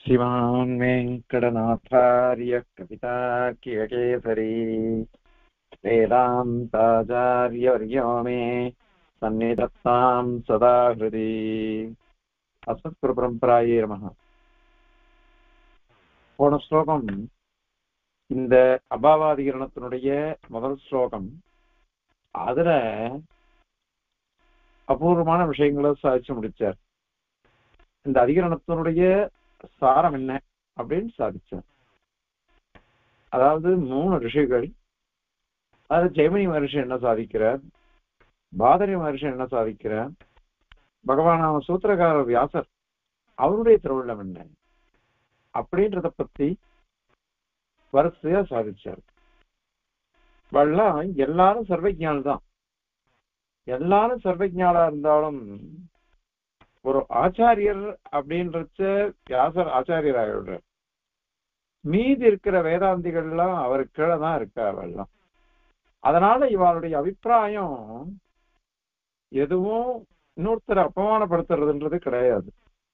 श्रीमान् वेङ्कटनाथार्य कवितार्कियकेसरी वेदान्ताचार्यवर्यो मे सन्निधत्ताम् सदा हृदि அசத்குருபரம்பராயே நமக போன ஸ்லோகம் இந்த அபாவாதிகரணத்தினுடைய முதல் ஸ்லோகம் அதுல அபூர்வமான விஷயங்களை சாதிச்சு முடிச்சார் இந்த அதிகரணத்தினுடைய சாரம் என்ன அப்படின்னு சாதிச்சார் அதாவது மூணு ரிஷிகள் அதுல ஜெயமணி மகர்ஷி என்ன சாதிக்கிறார் பாதரி மகர்ஷி என்ன சாதிக்கிறார் பகவானான சூத்திரகார வியாசர் அவருடைய திருவிழம் என்ன அப்படின்றத பத்தி வரிசையா சாதிச்சார் வள்ளம் எல்லாரும் சர்வஜான் தான் எல்லாரும் சர்வஜானா இருந்தாலும் ஒரு ஆச்சாரியர் அப்படின்றச்ச வியாசர் ஆச்சாரியர் ஆகிவிடுறார் மீதி இருக்கிற வேதாந்திகள்லாம் அவர் கீழே தான் இருக்கா அவெல்லாம் அதனால இவருடைய அபிப்பிராயம் எதுவும் இன்னொருத்தரை அபமானப்படுத்துறதுன்றது கிடையாது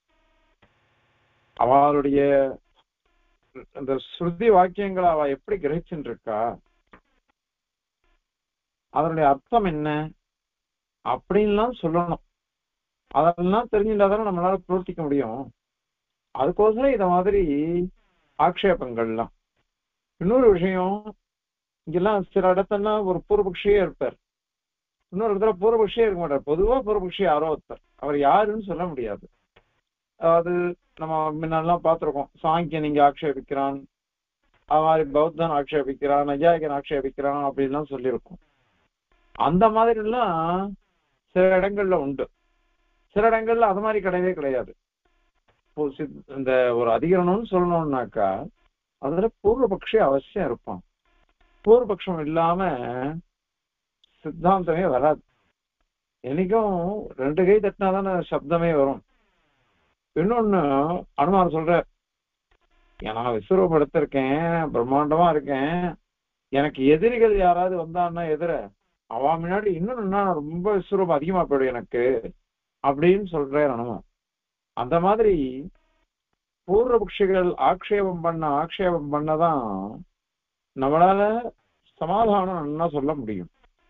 அவளுடைய அந்த ஸ்ருதி வாக்கியங்களை அவ எப்படி கிரகிச்சுட்டு இருக்கா அதனுடைய அர்த்தம் என்ன அப்படின்லாம் சொல்லணும் அதெல்லாம் தெரிஞ்சுட்டா தானே நம்மளால பிரவர்த்திக்க முடியும் அதுக்கோசரம் இத மாதிரி ஆக்ஷேபங்கள்லாம் இன்னொரு விஷயம் இங்கெல்லாம் சில இடத்தெல்லாம் ஒரு பூர்வபக்ஷியே இருப்பார் இன்னொரு இடத்துல பூர்வபக்ஷியே இருக்க மாட்டார் பொதுவா பூர்வபக்ஷி யாரோ ஒருத்தர் அவர் யாருன்னு சொல்ல முடியாது அதாவது நம்ம முன்னெல்லாம் பார்த்திருக்கோம் சாங்கியன் இங்க ஆக்ஷேபிக்கிறான் அது மாதிரி பௌத்தன் ஆக்ஷேபிக்கிறான் நையாயிகன் ஆக்ஷேபிக்கிறான் அப்படின்லாம் சொல்லியிருக்கோம் அந்த மாதிரி எல்லாம் சில இடங்கள்ல உண்டு சில இடங்கள்ல அது மாதிரி கிடையவே கிடையாது இந்த ஒரு அதிகரணம்னு சொல்லணும்னாக்கா அதுல பூர்வபக்ஷி அவசியம் இருப்பான் பூர்வபக்ஷம் இல்லாம சித்தாந்தமே வராது என்னைக்கும் ரெண்டு கை தட்டினாதானே சப்தமே வரும் இன்னொன்னு அனுமார் சொல்ற நான் விஸ்வரூபம் எடுத்திருக்கேன் பிரம்மாண்டமா இருக்கேன் எனக்கு எதிரிகள் யாராவது வந்தான்னா எதிர அவன் முன்னாடி இன்னொன்னு ரொம்ப விஸ்வரூபம் அதிகமா போயிடும் எனக்கு அப்படின்னு சொல்றேன் அனுமான் அந்த மாதிரி பூர்வபக்ஷிகள் ஆக்ஷேபம் பண்ண ஆக்ஷேபம் பண்ணதான் நம்மளால சமாதானம் நல்லா சொல்ல முடியும்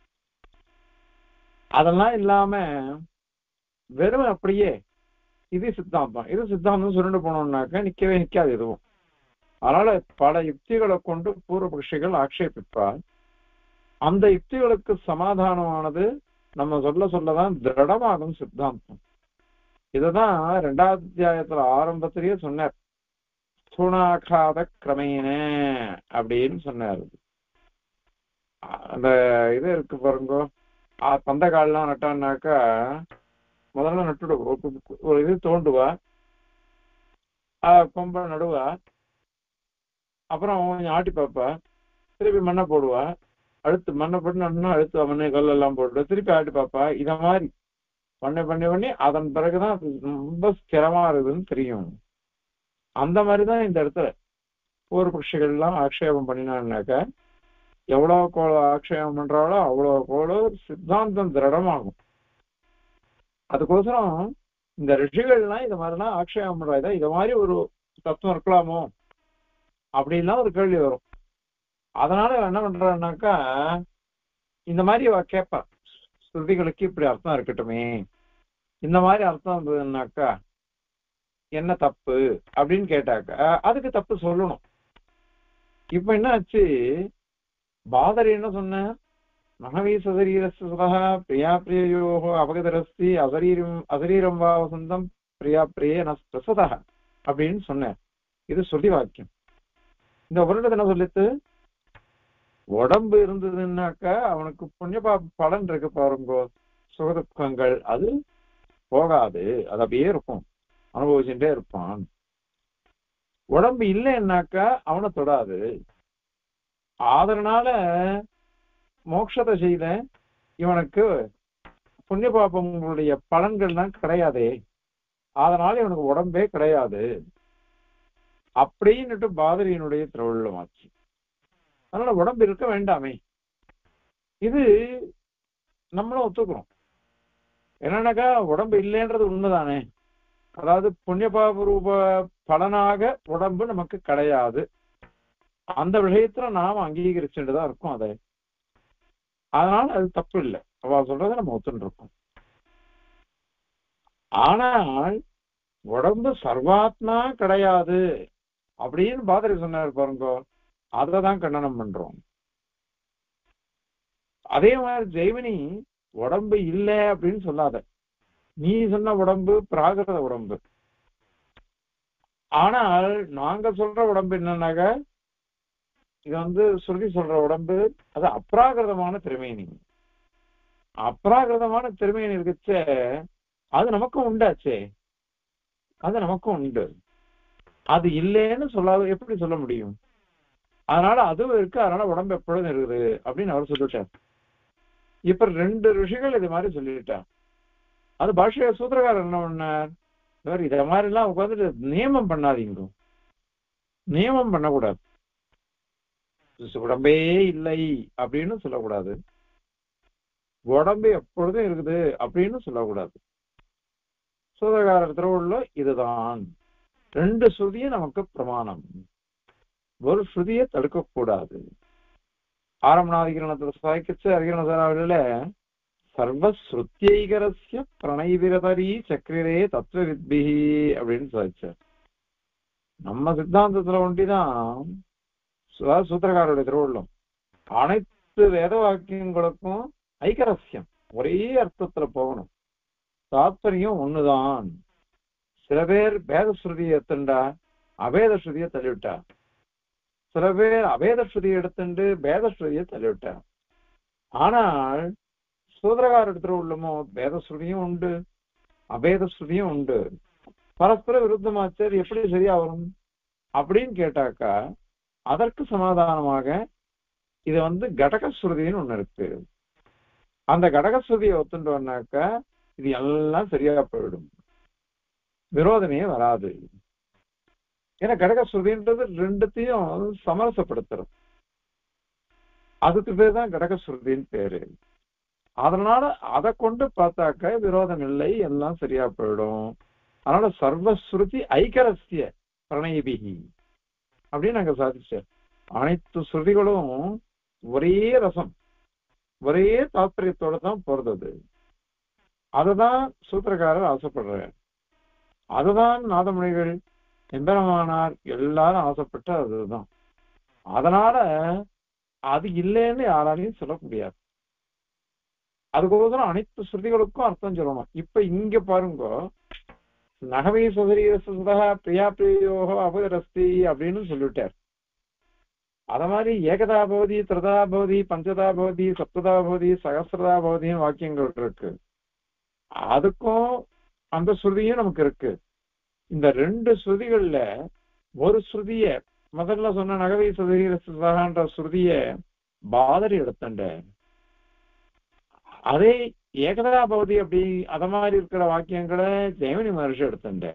அதெல்லாம் இல்லாம வெறும் அப்படியே இது சித்தாந்தம் இது சித்தாந்தம் சுருண்டு போனோம்னாக்க நிக்கவே நிக்காது எதுவும் அதனால பல யுக்திகளை கொண்டு பூர்வபக்ஷிகள் ஆக்ஷேபிப்பார் அந்த யுக்திகளுக்கு சமாதானமானது நம்ம சொல்ல சொல்லதான் திருடமாகும் சித்தாந்தம் இதுதான் ரெண்டாவது அத்தியாயத்துல ஆரம்பத்திலேயே சொன்னார் சுணாகாத கிரமேன அப்படின்னு சொன்னார் அந்த இது இருக்கு பாருங்க பந்த கால்லாம் நட்டான்னாக்கா முதல்ல நட்டுடு ஒரு இது தோண்டுவா கொம்ப நடுவா அப்புறம் கொஞ்சம் ஆட்டி பார்ப்பா திருப்பி மண்ணை போடுவா அடுத்து மண்ணை போட்டு நன்னா அழுத்து மண்ணு கல்லெல்லாம் போட்டு திருப்பி ஆட்டி பார்ப்பா இத மாதிரி பண்ணி பண்ணி பண்ணி அதன் பிறகுதான் ரொம்ப ஸ்திரமா இருக்குதுன்னு தெரியும் அந்த மாதிரிதான் இந்த இடத்துல பூர்வபக்ஷிகள் எல்லாம் ஆக்ஷேபம் பண்ணினான்னாக்க எவ்வளவு கோள ஆக்ஷேபம் பண்றாளோ அவ்வளவு கோளோ சித்தாந்தம் திருடமாகும் அதுக்கோசரம் இந்த ரிஷிகள்லாம் இது மாதிரிலாம் ஆக்ஷேபம் பண்றா இதை மாதிரி ஒரு தத்துவம் இருக்கலாமோ அப்படின்லாம் ஒரு கேள்வி வரும் அதனால என்ன பண்றான்னாக்கா இந்த மாதிரி அவ கேட்பா ஸ்ருதிகளுக்கு இப்படி அர்த்தம் இருக்கட்டுமே இந்த மாதிரி அர்த்தம் இருந்ததுன்னாக்கா என்ன தப்பு அப்படின்னு கேட்டாக்கா அதுக்கு தப்பு சொல்லணும் இப்ப என்ன ஆச்சு பாதர் என்ன சொன்ன மகவி சதரீரசுதா பிரியா பிரியயோகோ அபகதரஸ்தி அசரீரம் அசரீரம் வா வசந்தம் பிரியா பிரியே நஸ்தா அப்படின்னு சொன்னேன் இது சொல்லி வாக்கியம் இந்த வருடத்தை என்ன சொல்லித்து உடம்பு இருந்ததுன்னாக்கா அவனுக்கு புண்ணியபா பலன் இருக்கு பாருங்க சுகதுக்கங்கள் அது போகாது அது அப்படியே இருக்கும் அனுபவிச்சுட்டே இருப்பான் உடம்பு இல்லைன்னாக்கா அவனை தொடாது அதனால மோட்சத்தை செய்த இவனுக்கு புண்ணிய பாப்பங்களுடைய பலன்கள்லாம் கிடையாதே அதனால இவனுக்கு உடம்பே கிடையாது அப்படின்னுட்டு பாதரியினுடைய திருவள்ளமாச்சு அதனால உடம்பு இருக்க வேண்டாமே இது நம்மளும் ஒத்துக்கிறோம் என்னன்னாக்கா உடம்பு இல்லைன்றது உண்மைதானே அதாவது புண்ணியபாப ரூப பலனாக உடம்பு நமக்கு கிடையாது அந்த விஷயத்துல நாம் அங்கீகரிச்சுட்டு தான் இருக்கோம் அதை அதனால அது தப்பு இல்லை அவ சொல்றதை நம்ம ஒத்துன்னு இருக்கோம் ஆனால் உடம்பு சர்வாத்மா கிடையாது அப்படின்னு பாதிரி சொன்னார் பாருங்க அதை தான் கண்டனம் பண்றோம் அதே மாதிரி ஜெய்வனி உடம்பு இல்லை அப்படின்னு சொல்லாத நீ சொன்ன உடம்பு பிராகிருத உடம்பு ஆனால் நாங்க சொல்ற உடம்பு என்னன்னாக்க இது வந்து ஸ்ருதி சொல்ற உடம்பு அது அப்ராகிருதமான திருமேனி அப்ராகிருதமான திருமேனி இருக்குச்சே அது நமக்கும் உண்டாச்சே அது நமக்கும் உண்டு அது இல்லைன்னு சொல்லாத எப்படி சொல்ல முடியும் அதனால அதுவும் இருக்கு அதனால உடம்பு எப்பொழுதும் இருக்குது அப்படின்னு அவர் சொல்லிட்டார் இப்ப ரெண்டு ரிஷிகள் இது மாதிரி சொல்லிட்டார் அது பாஷைய சூத்திரக்காரர் என்ன பண்ணார் இவர் இத மாதிரி எல்லாம் உட்காந்துட்டு நியமம் பண்ணாதீங்க நியமம் பண்ணக்கூடாது உடம்பே இல்லை அப்படின்னு சொல்லக்கூடாது உடம்பு எப்பொழுதும் இருக்குது அப்படின்னு சொல்லக்கூடாது சூதகாரர் திருவுள்ள இதுதான் ரெண்டு ஸ்ருதியும் நமக்கு பிரமாணம் ஒரு ஸ்ருதியை தடுக்கக்கூடாது ஆரம்பணாதிகரணத்துல சாய்க்கிச்சு அதிகரண சாராவில சர்வஸ்ருத்தியைகரஸ்ய பிரணயவிரதரி சக்கரே தத்துவ வித்பிஹி அப்படின்னு சாதிச்சார் நம்ம சித்தாந்தத்துல ஒண்டிதான் சூத்திரக்காரருடைய திருவுள்ளம் அனைத்து வேத வாக்கியங்களுக்கும் ஐக்கரஸ்யம் ஒரே அர்த்தத்துல போகணும் தாத்பரியம் ஒண்ணுதான் சில பேர் பேத ஸ்ருதியை எடுத்துண்டா அபேத ஸ்ருதியை தள்ளிவிட்டா சில பேர் அபேத ஸ்ருதியை எடுத்துண்டு பேத ஸ்ருதியை தள்ளிவிட்டா ஆனால் சூதரகார இடத்துல உள்ளமோ பேத ஸ்ருதியும் உண்டு அபேத ஸ்ருதியும் உண்டு பரஸ்பர விருத்தமாச்சர் எப்படி சரியா வரும் அப்படின்னு கேட்டாக்கா அதற்கு சமாதானமாக இது வந்து கடக ஸ்ருதின்னு ஒண்ணு இருக்கு அந்த கடக ஸ்ருதியை ஒத்துட்டோம்னாக்கா இது எல்லாம் சரியா போயிடும் விரோதமே வராது ஏன்னா கடக ஸ்ருதின்றது ரெண்டுத்தையும் சமரசப்படுத்துறது அதுக்கு பேர் தான் கடக ஸ்ருதின்னு பேரு அதனால அதை கொண்டு பார்த்தாக்க விரோதம் இல்லை எல்லாம் சரியா போயிடும் அதனால சர்வஸ்ருதி ஐக்கரஸ்ய பிரணயபிகி அப்படின்னு நாங்க சாதிச்சோம் அனைத்து ஸ்ருதிகளும் ஒரே ரசம் ஒரே தாத்பரியத்தோட தான் போறது அதுதான் சூத்திரக்காரர் ஆசைப்படுறார் அதுதான் நாதமொழிகள் எம்பெருமானார் எல்லாரும் ஆசைப்பட்ட அதுதான் அதனால அது இல்லைன்னு யாராலையும் சொல்ல முடியாது அதுக்கோசரம் அனைத்து ஸ்ருதிகளுக்கும் அர்த்தம் சொல்லணும் இப்ப இங்க பாருங்க நகவே சுதரீரசுதா பிரியா பிரியோகோ அபுதரஸ்தி அப்படின்னு சொல்லிவிட்டார் அத மாதிரி ஏகதா பவதி திரதா பவதி பஞ்சதா பவதி சப்ததா பவதி சகசிரதா பவதின்னு வாக்கியங்கள் இருக்கு அதுக்கும் அந்த ஸ்ருதியும் நமக்கு இருக்கு இந்த ரெண்டு ஸ்ருதிகள்ல ஒரு ஸ்ருதிய முதல்ல சொன்ன நகவை சுதரீரசுதான்ற ஸ்ருதிய பாதரி எடுத்தண்ட அதே ஏகதா பவதி அப்படி அத மாதிரி இருக்கிற வாக்கியங்களை ஜெயமணி மகர்ஷி எடுத்துட்ட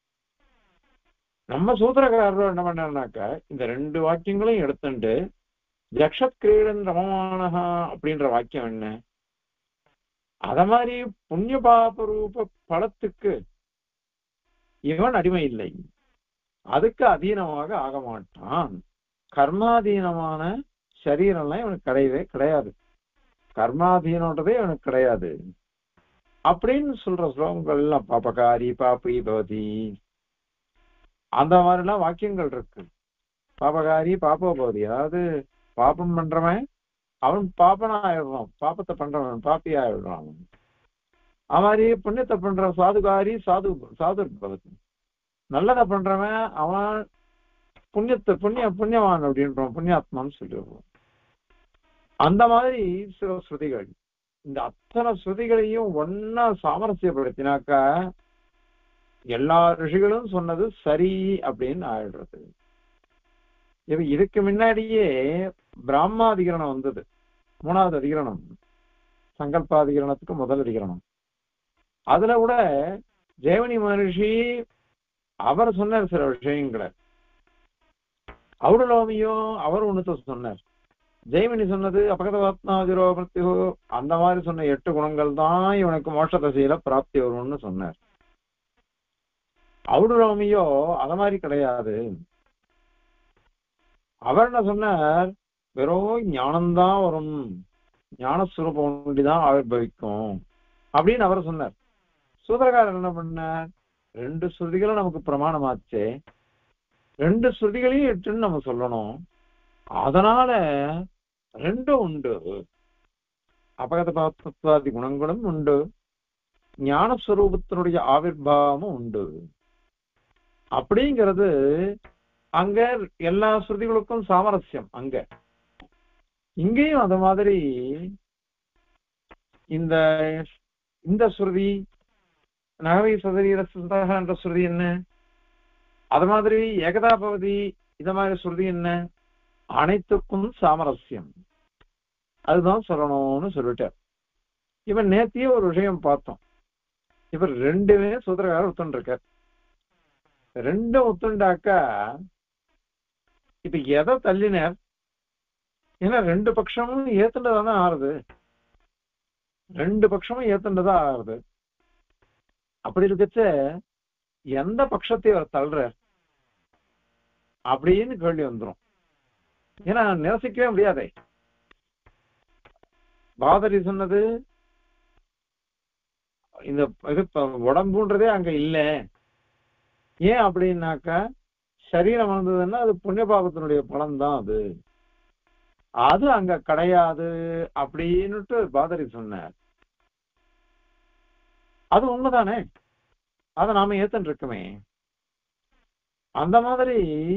நம்ம சூத்திரக்காரர் என்ன பண்ணாருனாக்கா இந்த ரெண்டு வாக்கியங்களையும் எடுத்துட்டு ஜக்ஷத் கிரீடன் ரமமானஹா அப்படின்ற வாக்கியம் என்ன அத மாதிரி புண்ணிய பாப ரூப பலத்துக்கு இவன் அடிமை இல்லை அதுக்கு அதீனமாக ஆக மாட்டான் கர்மாதீனமான சரீரம்லாம் இவனுக்கு கிடையவே கிடையாது கர்மாதீனன்றதே இவனுக்கு கிடையாது அப்படின்னு சொல்ற ஸ்லோகங்கள் எல்லாம் பாபகாரி பாப்பி பவதி அந்த மாதிரிலாம் வாக்கியங்கள் இருக்கு பாபகாரி பாப்போ பவதி அதாவது பாப்பம் பண்றவன் அவன் பாப்பனா ஆயிடுறான் பாப்பத்தை பண்றவன் பாப்பி ஆயிடுறான் அது மாதிரி புண்ணியத்தை பண்ற சாதுகாரி சாது சாது பவதி நல்லதை பண்றவன் அவன் புண்ணியத்தை புண்ணிய புண்ணியவான் அப்படின்றான் புண்ணியாத்மான்னு சொல்லிடுறான் அந்த மாதிரி சில ஸ்ருதிகள் இந்த அத்தனை ஸ்ருதிகளையும் ஒன்னா சாமரஸ்யப்படுத்தினாக்கா எல்லா ரிஷிகளும் சொன்னது சரி அப்படின்னு ஆயிடுறது இப்ப இதுக்கு முன்னாடியே பிராமாதிகரணம் வந்தது மூணாவது அதிகரணம் சங்கல்பாதிகரணத்துக்கு முதல் அதிகரணம் அதுல கூட ஜெயமணி மகர்ஷி அவர் சொன்னார் சில விஷயங்களை அவருலோமியும் அவர் ஒண்ணுத்த சொன்னார் ஜெய்மணி சொன்னது அபகதவாத்மாதிரோ மிருத்யோ அந்த மாதிரி சொன்ன எட்டு குணங்கள் தான் இவனுக்கு மோட்ச தசையில பிராப்தி வரும்னு சொன்னார் அவுடுரோமியோ அத மாதிரி கிடையாது அவர் என்ன சொன்னார் வெறும் ஞானம்தான் வரும் ஞானஸ்வரூபம் ஒண்டிதான் ஆவிர்பவிக்கும் அப்படின்னு அவர் சொன்னார் சூதரகாரர் என்ன பண்ணார் ரெண்டு ஸ்ருதிகளும் நமக்கு பிரமாணமாச்சே ரெண்டு ஸ்ருதிகளையும் எடுத்துன்னு நம்ம சொல்லணும் அதனால ரெண்டும் உண்டு அபகத தத்துவாதி குணங்களும் உண்டு ஞானஸ்வரூபத்தினுடைய ஆவிர்வாவமும் உண்டு அப்படிங்கிறது அங்க எல்லா ஸ்ருதிகளுக்கும் சாமரஸ்யம் அங்க இங்கேயும் அது மாதிரி இந்த இந்த ஸ்ருதி நகவை சதரீர சுந்தக என்ற ஸ்ருதி என்ன அது மாதிரி ஏகதா பவதி இத மாதிரி ஸ்ருதி என்ன அனைத்துக்கும் சாமரஸ்யம் அதுதான் சொல்லணும்னு சொல்லிட்டார் இவன் நேத்தியே ஒரு விஷயம் பார்த்தோம் இவர் ரெண்டுமே சூத்திரக்காரர் ஒத்துண்டிருக்கார் ரெண்டும் ஒத்துண்டாக்கா இப்ப எதை தள்ளினார் ஏன்னா ரெண்டு பட்சமும் ஏத்துண்டதானே ஆறுது ரெண்டு பட்சமும் ஏத்துண்டதா ஆறுது அப்படி இருக்கச்ச எந்த பட்சத்தை அவர் தள்ளுற அப்படின்னு கேள்வி வந்துரும் ஏன்னா நிரசிக்கவே முடியாதே பாதரி சொன்னது இந்த இது ப- உடம்புன்றதே அங்க இல்ல ஏன் அப்படின்னாக்கா சரீரம் வந்ததுன்னா அது புண்ணிய பாபத்தினுடைய பலன் தான் அது அது அங்க கிடையாது அப்படின்னுட்டு பாதரி சொன்னார் அது உண்மைதானே அதை நாம ஏத்துட்டு இருக்கோமே அந்த மாதிரி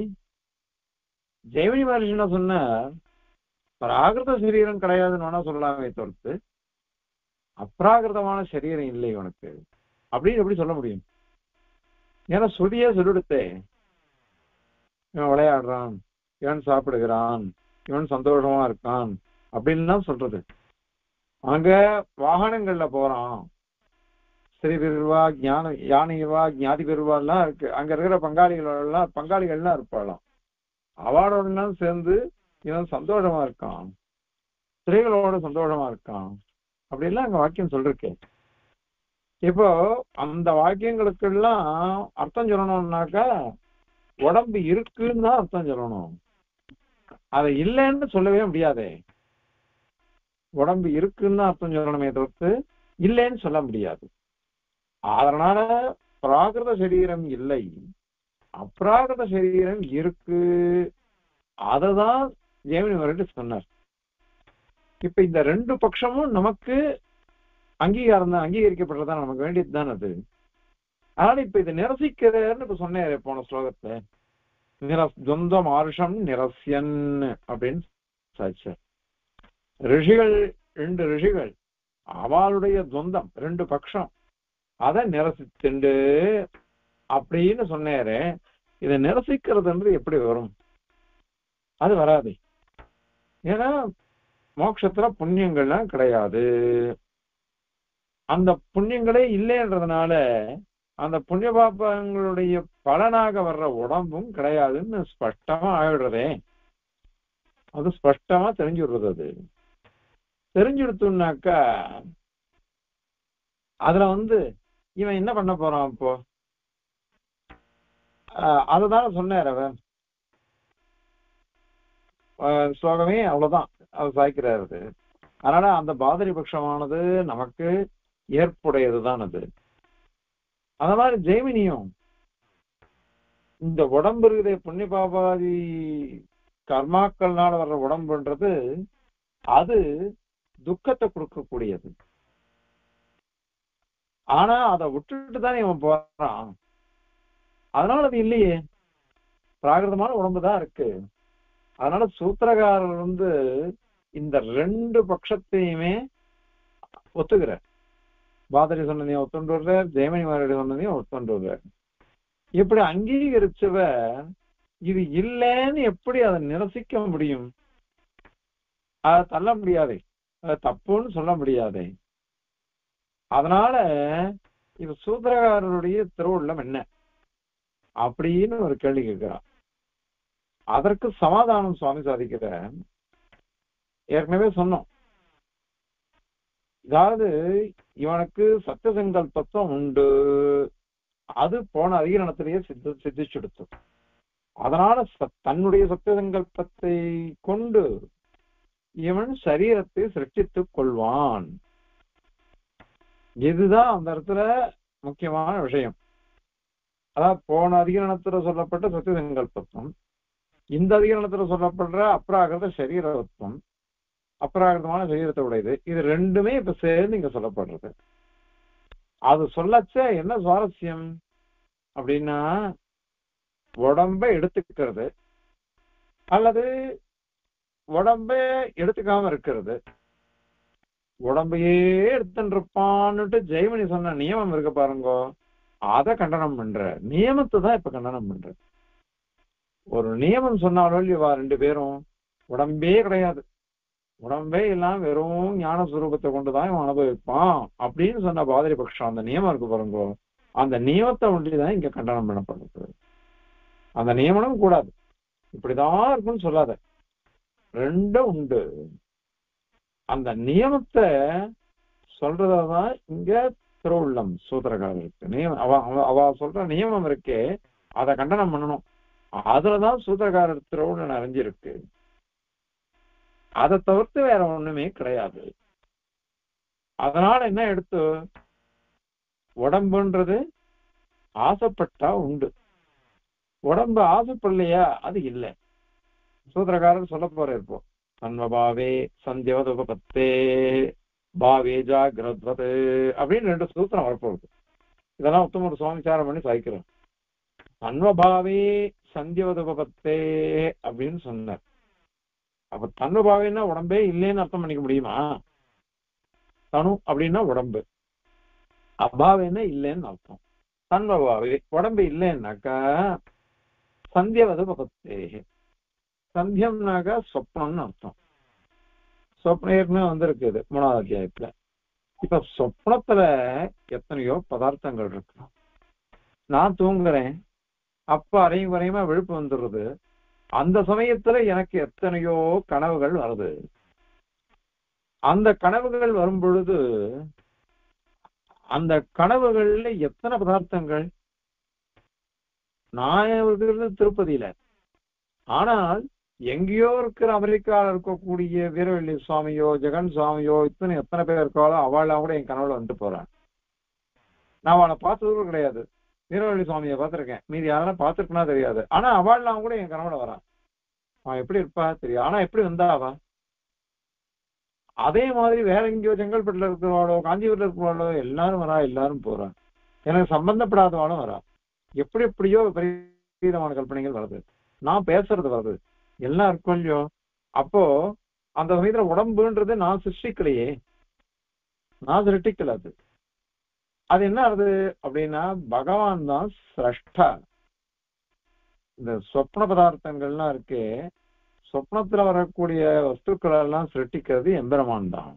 ஜெயமணி மகர்ஷி என்ன சொன்னார் பிராகிருத சரீரம் கிடையாதுன்னு வேணா சொல்லலாமே தவிர்த்து அப்ராகிருதமான சரீரம் இல்லை இவனுக்கு அப்படின்னு எப்படி சொல்ல முடியும் ஏன்னா சுதியே சொல்லிடுத்தே இவன் விளையாடுறான் இவன் சாப்பிடுகிறான் இவன் சந்தோஷமா இருக்கான் அப்படின்னு தான் சொல்றது அங்க வாகனங்கள்ல போறான் ஸ்ரீ பெருவா ஞான யானை பெருவா ஞாதி பெருவா எல்லாம் இருக்கு அங்க இருக்கிற பங்காளிகள் எல்லாம் பங்காளிகள்லாம் இருப்பாளாம் அவளோட எல்லாம் சேர்ந்து இவன் சந்தோஷமா இருக்கான் ஸ்திரீகளோட சந்தோஷமா இருக்கான் அப்படிலாம் அங்க வாக்கியம் சொல்லிருக்கேன் இப்போ அந்த வாக்கியங்களுக்கெல்லாம் அர்த்தம் சொல்லணும்னாக்கா உடம்பு இருக்குன்னு தான் அர்த்தம் சொல்லணும் அதை இல்லைன்னு சொல்லவே முடியாதே உடம்பு இருக்குன்னு தான் அர்த்தம் சொல்லணுமே தவிர்த்து இல்லைன்னு சொல்ல முடியாது அதனால பிராகிருத சரீரம் இல்லை அப்ராகிருத சரீரம் இருக்கு அததான் ஜெயமணி வரட்டு சொன்னார் இப்ப இந்த ரெண்டு பட்சமும் நமக்கு அங்கீகாரம் தான் அங்கீகரிக்கப்படுறதா நமக்கு வேண்டியது தான் அது அதனால இப்ப இது நிரசிக்கிறேன்னு இப்ப சொன்னேன் போன ஸ்லோகத்தை நிரஸ் துவந்த மாருஷம் நிரஸ்யன் அப்படின்னு சாட்சார் ரிஷிகள் ரெண்டு ரிஷிகள் அவளுடைய துவந்தம் ரெண்டு பட்சம் அதை நிரசித்துண்டு அப்படின்னு சொன்னாரு இதை நிரசிக்கிறதுன்றது எப்படி வரும் அது வராது ஏன்னா மோட்சத்துல புண்ணியங்கள்லாம் கிடையாது அந்த புண்ணியங்களே இல்லைன்றதுனால அந்த புண்ணிய பாப்பங்களுடைய பலனாக வர்ற உடம்பும் கிடையாதுன்னு ஸ்பஷ்டமா ஆயிடுறதே அது ஸ்பஷ்டமா தெரிஞ்சுடுறது அது தெரிஞ்சுடுத்துனாக்கா அதுல வந்து இவன் என்ன பண்ண போறான் இப்போ ஆஹ் அததான் சொன்னார் அவன் ஆஹ் ஸ்லோகமே அவ்வளவுதான் அவர் சாய்க்கிறாரு அது. அதனால அந்த பாதரி பட்சமானது நமக்கு ஏற்புடையதுதான் அது அந்த மாதிரி ஜெய்மினியும் இந்த உடம்பு இருக்குதே புண்ணிய பாபாதி கர்மாக்கள்னால வர்ற உடம்புன்றது அது துக்கத்தை கொடுக்கக்கூடியது ஆனா அதை விட்டுட்டு தானே இவன் போறான் அதனால அது இல்லையே பிராகிருதமான உடம்பு தான் இருக்கு அதனால சூத்திரகாரர் வந்து இந்த ரெண்டு பட்சத்தையுமே ஒத்துக்கிறார் பாதரி சொன்னதையும் ஒத்துண்டு வர்றார் ஜெயமணி மாரடி சொன்னதையும் ஒத்துண்டு வர்றார் இப்படி அங்கீகரிச்சவ இது இல்லைன்னு எப்படி அதை நிரசிக்க முடியும் அதை தள்ள முடியாதே அதை தப்புன்னு சொல்ல முடியாதே அதனால இது சூத்திரகாரருடைய திருவுள்ளம் என்ன அப்படின்னு ஒரு கேள்வி கேட்கிறான் அதற்கு சமாதானம் சுவாமி சாதிக்கிற ஏற்கனவே சொன்னோம் அதாவது இவனுக்கு சத்திய சங்கல்பத்துவம் உண்டு அது போன அதிகரணத்திலேயே சித்த சித்திச்செடுத்து அதனால ச- தன்னுடைய சத்திய சங்கல்பத்தை கொண்டு இவன் சரீரத்தை சிருஷ்டித்துக் கொள்வான் இதுதான் அந்த இடத்துல முக்கியமான விஷயம் அதாவது போன அதிகரணத்துல சொல்லப்பட்ட சத்திய சங்கல்பத்துவம் இந்த அதிகரணத்துல சொல்லப்படுற அப்ராகிருத சரீரத்துவம் அப்ராகிருதமான சரீரத்தை உடையது இது ரெண்டுமே இப்ப சேர்ந்து இங்க சொல்லப்படுறது அது சொல்லச்ச என்ன சுவாரஸ்யம் அப்படின்னா உடம்ப எடுத்துக்கிறது அல்லது உடம்ப எடுத்துக்காம இருக்கிறது உடம்பையே எடுத்துட்டு இருப்பான்னுட்டு ஜெயமணி சொன்ன நியமம் இருக்கு பாருங்க அத கண்டனம் பண்ற நியமத்தை தான் இப்ப கண்டனம் பண்ற ஒரு நியமம் சொன்னாலும் இவா ரெண்டு பேரும் உடம்பே கிடையாது உடம்பே இல்லாம வெறும் ஞான சுரூபத்தை கொண்டுதான் இவன் அனுபவிப்பான் அப்படின்னு சொன்ன பாதிரி பட்சம் அந்த நியமம் இருக்கு பாருங்க அந்த நியமத்தை ஒண்டிதான் இங்க கண்டனம் பண்ணப்படுது அந்த நியமனம் கூடாது இப்படிதான் இருக்குன்னு சொல்லாத ரெண்டும் உண்டு அந்த நியமத்தை சொல்றதான் இங்க திருவுள்ளம் சூத்திரக்காரருக்கு நியமம் அவ அவ- அவ சொல்ற நியமம் இருக்கே அதை கண்டனம் பண்ணணும் அதுலதான் சூத்திரக்காரர் திருவுள்ளம் அறிஞ்சிருக்கு அதை தவிர்த்து வேற ஒண்ணுமே கிடையாது அதனால என்ன எடுத்து உடம்புன்றது ஆசைப்பட்டா உண்டு உடம்பு ஆசைப்படலையா அது இல்லை சூத்திரக்காரர் சொல்ல போற இப்போ சன்மபாவே சந்தியவதுபத்தே பாவே ஜாகிரத்வது அப்படின்னு ரெண்டு சூத்திரம் வரப்போகுது இதெல்லாம் உத்தமர் சுவாமிச்சாரம் பண்ணி சாய்க்கிறோம் தன்வபாவே சந்தியவதுபத்தே அப்படின்னு சொன்னார் அப்ப தன்வபாவேன்னா உடம்பே இல்லைன்னு அர்த்தம் பண்ணிக்க முடியுமா தனு அப்படின்னா உடம்பு அபாவேன்னா இல்லைன்னு அர்த்தம் தன்வபாவே உடம்பு இல்லைன்னாக்கா சந்தியவது பகத்தே சந்தியம்னாக்கா சொப்னம்னு அர்த்தம் சொப்னம் ஏற்கனவே வந்திருக்கு இது மூணாவது அத்தியாயத்துல இப்ப சொப்னத்துல எத்தனையோ பதார்த்தங்கள் இருக்கு நான் தூங்குறேன் அப்ப அரையும் குறையுமா விழுப்பு வந்துடுறது அந்த சமயத்துல எனக்கு எத்தனையோ கனவுகள் வருது அந்த கனவுகள் வரும் பொழுது அந்த கனவுகள்ல எத்தனை பதார்த்தங்கள் நான் இருக்கிறது திருப்பதியில ஆனால் எங்கேயோ இருக்கிற அமெரிக்கால இருக்கக்கூடிய வீரவள்ளி சுவாமியோ ஜெகன் சுவாமியோ இத்தனை எத்தனை பேர் இருக்காளோ அவள்லாம் கூட என் கனவுல வந்துட்டு போறான் நான் அவளை பார்த்தது கூட கிடையாது வீரவள்ளி சுவாமியை பார்த்திருக்கேன் மீதி யாரெல்லாம் பார்த்திருக்கனா தெரியாது ஆனா அவள்லாம் கூட என் கனவுல வரான் அவன் எப்படி இருப்பா தெரியும் ஆனா எப்படி வந்தா அவ அதே மாதிரி வேற எங்கேயோ செங்கல்பட்டுல இருக்கிறவாளோ காஞ்சிபுரத்துல இருக்கிறவாளோ எல்லாரும் வரா எல்லாரும் போறா எனக்கு சம்பந்தப்படாதவாளும் வரா எப்படி எப்படியோ விபரீதமான கல்பனைகள் வருது நான் பேசுறது வருது எல்லாம் இருக்கும் இல்லையோ அப்போ அந்த சமயத்துல உடம்புன்றது நான் சிருஷ்டிக்கலையே நான் சிருஷ்டிக்கல அது அது என்ன ஆகுது அப்படின்னா பகவான் தான் சிரஷ்டா இந்த சொப்ன பதார்த்தங்கள்லாம் இருக்கு சொப்னத்துல வரக்கூடிய வஸ்துக்கள் எல்லாம் சிருஷ்டிக்கிறது எம்பெருமான் தான்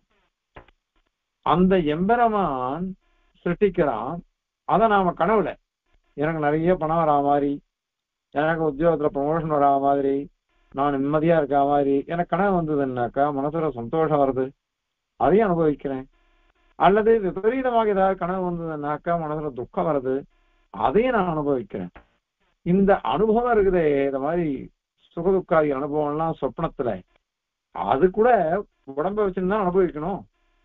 அந்த எம்பெருமான் சிருஷ்டிக்கிறான் அதை நாம கனவுல எனக்கு நிறைய பணம் வரா மாதிரி எனக்கு உத்தியோகத்துல ப்ரமோஷன் வரா மாதிரி நான் நிம்மதியா இருக்க மாதிரி எனக்கு கனவு வந்ததுன்னாக்கா மனசுல சந்தோஷம் வருது அதையும் அனுபவிக்கிறேன் அல்லது விபரீதமாக ஏதாவது கனவு வந்ததுன்னாக்கா மனசுல துக்கம் வருது அதையும் நான் அனுபவிக்கிறேன் இந்த அனுபவம் இருக்குதே இந்த மாதிரி சுகதுக்காதி அனுபவம்லாம் சொப்னத்துல அது கூட உடம்ப வச்சிருந்தா அனுபவிக்கணும்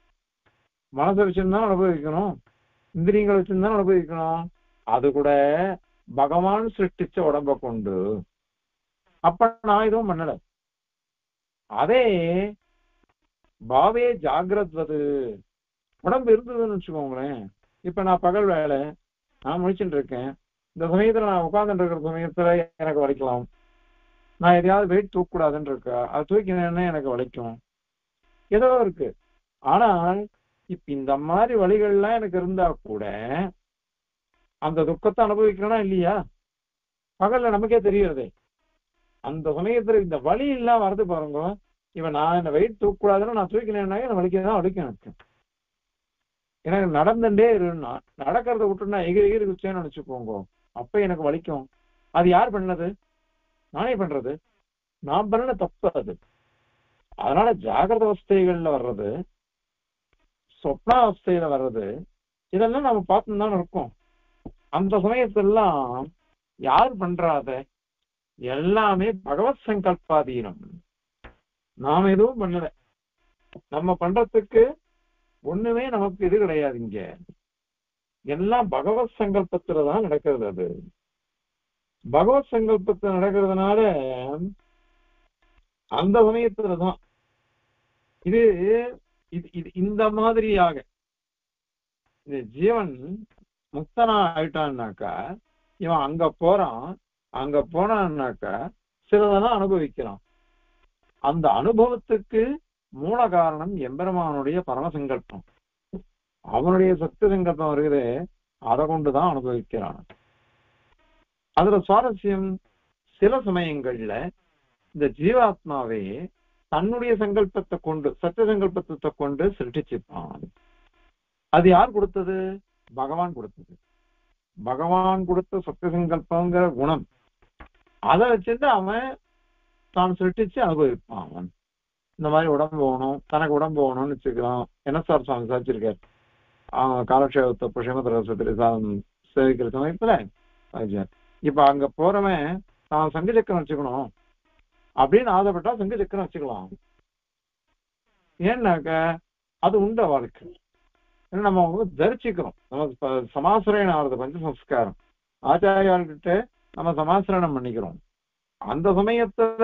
மனசை வச்சிருந்தா அனுபவிக்கணும் இந்திரியங்களை வச்சிருந்தா அனுபவிக்கணும் அது கூட பகவான் சிருஷ்டிச்ச உடம்ப கொண்டு அப்ப நான் எதுவும் பண்ணல அதே பாவே ஜாகிரத்வது உடம்பு இருந்ததுன்னு வச்சுக்கோங்களேன் இப்ப நான் பகல் வேலை நான் முடிச்சுட்டு இருக்கேன் இந்த சமயத்துல நான் உட்கார்ந்துட்டு இருக்கிற சமயத்துல எனக்கு வலிக்கலாம் நான் எதையாவது வெயிட் தூக்க கூடாதுன்னு இருக்கா அது தூக்கினேன்னா எனக்கு வலிக்கும் ஏதோ இருக்கு ஆனால் இப்ப இந்த மாதிரி வழிகள்லாம் எனக்கு இருந்தா கூட அந்த துக்கத்தை அனுபவிக்கிறேனா இல்லையா பகல்ல நமக்கே தெரியுறதே அந்த சமயத்துல இந்த வலி எல்லாம் வருது பாருங்க இவன் நான் என்ன வெயிட் தூக்க கூடாதுன்னு நான் தூக்கினேன்னா எனக்கு வலிக்கதான் வலிக்கும் எனக்கு எனக்கு நடந்துட்டே இருந்தா நடக்கிறத விட்டு நான் எகிரி எகிரி குச்சேன்னு நினைச்சுக்கோங்க அப்ப எனக்கு வலிக்கும் அது யார் பண்ணது நானே பண்றது நான் பண்ண தப்பு அது அதனால ஜாகிரத அவஸ்தைகள்ல வர்றது சொப்னாவஸ்தையில வர்றது இதெல்லாம் நம்ம பார்த்து தானே இருக்கோம் அந்த சமயத்தெல்லாம் யார் பண்றாத எல்லாமே பகவத் சங்கல்பாதீனம் நாம எதுவும் பண்ணல நம்ம பண்றதுக்கு ஒண்ணுமே நமக்கு இது கிடையாது இங்க எல்லாம் பகவத் சங்கல்பத்துல தான் நடக்கிறது அது பகவத் சங்கல்பத்துல நடக்கிறதுனால அந்த சமயத்துலதான் இது இது இது இந்த மாதிரியாக இந்த ஜீவன் முக்தனா ஆயிட்டான்னாக்கா இவன் அங்க போறான் அங்க போனான்னாக்கா சிலதெல்லாம் அனுபவிக்கிறான் அந்த அனுபவத்துக்கு மூல காரணம் எம்பெருமானுடைய பரமசங்கல்பம் அவனுடைய சத்திய சங்கல்பம் இருக்குது அதை கொண்டுதான் அனுபவிக்கிறான் அதுல சுவாரஸ்யம் சில சமயங்கள்ல இந்த ஜீவாத்மாவே தன்னுடைய சங்கல்பத்தை கொண்டு சத்திய சங்கல்பத்தை கொண்டு சிருஷ்டிச்சுப்பான் அது யார் கொடுத்தது பகவான் கொடுத்தது பகவான் கொடுத்த சத்திய சங்கல்பங்கிற குணம் அதை வச்சுட்டு அவன் தான் சிருஷ்டிச்சு அனுபவிப்பான் அவன் இந்த மாதிரி உடம்பு போகணும் தனக்கு உடம்பு போகணும்னு வச்சுக்கலாம் என்ன சார் சுவாமி சாதிச்சிருக்காரு அவன் காலக்ஷேபத்தை புஷமத்திர சேவிக்கிற சமயத்துல சாதிச்சார் இப்ப அங்க போறவன் தான் சங்கு சக்கரம் வச்சுக்கணும் அப்படின்னு ஆசைப்பட்டா சங்கு சக்கரம் வச்சுக்கலாம் ஏன்னாக்க அது உண்ட வாழ்க்கை ஏன்னா நம்ம வந்து தரிசிக்கிறோம் நம்ம ப- சமாசிரயணம் ஆகுது பஞ்ச சம்ஸ்காரம் ஆச்சாரியாள்கிட்ட நம்ம சமாசிரணம் பண்ணிக்கிறோம் அந்த சமயத்துல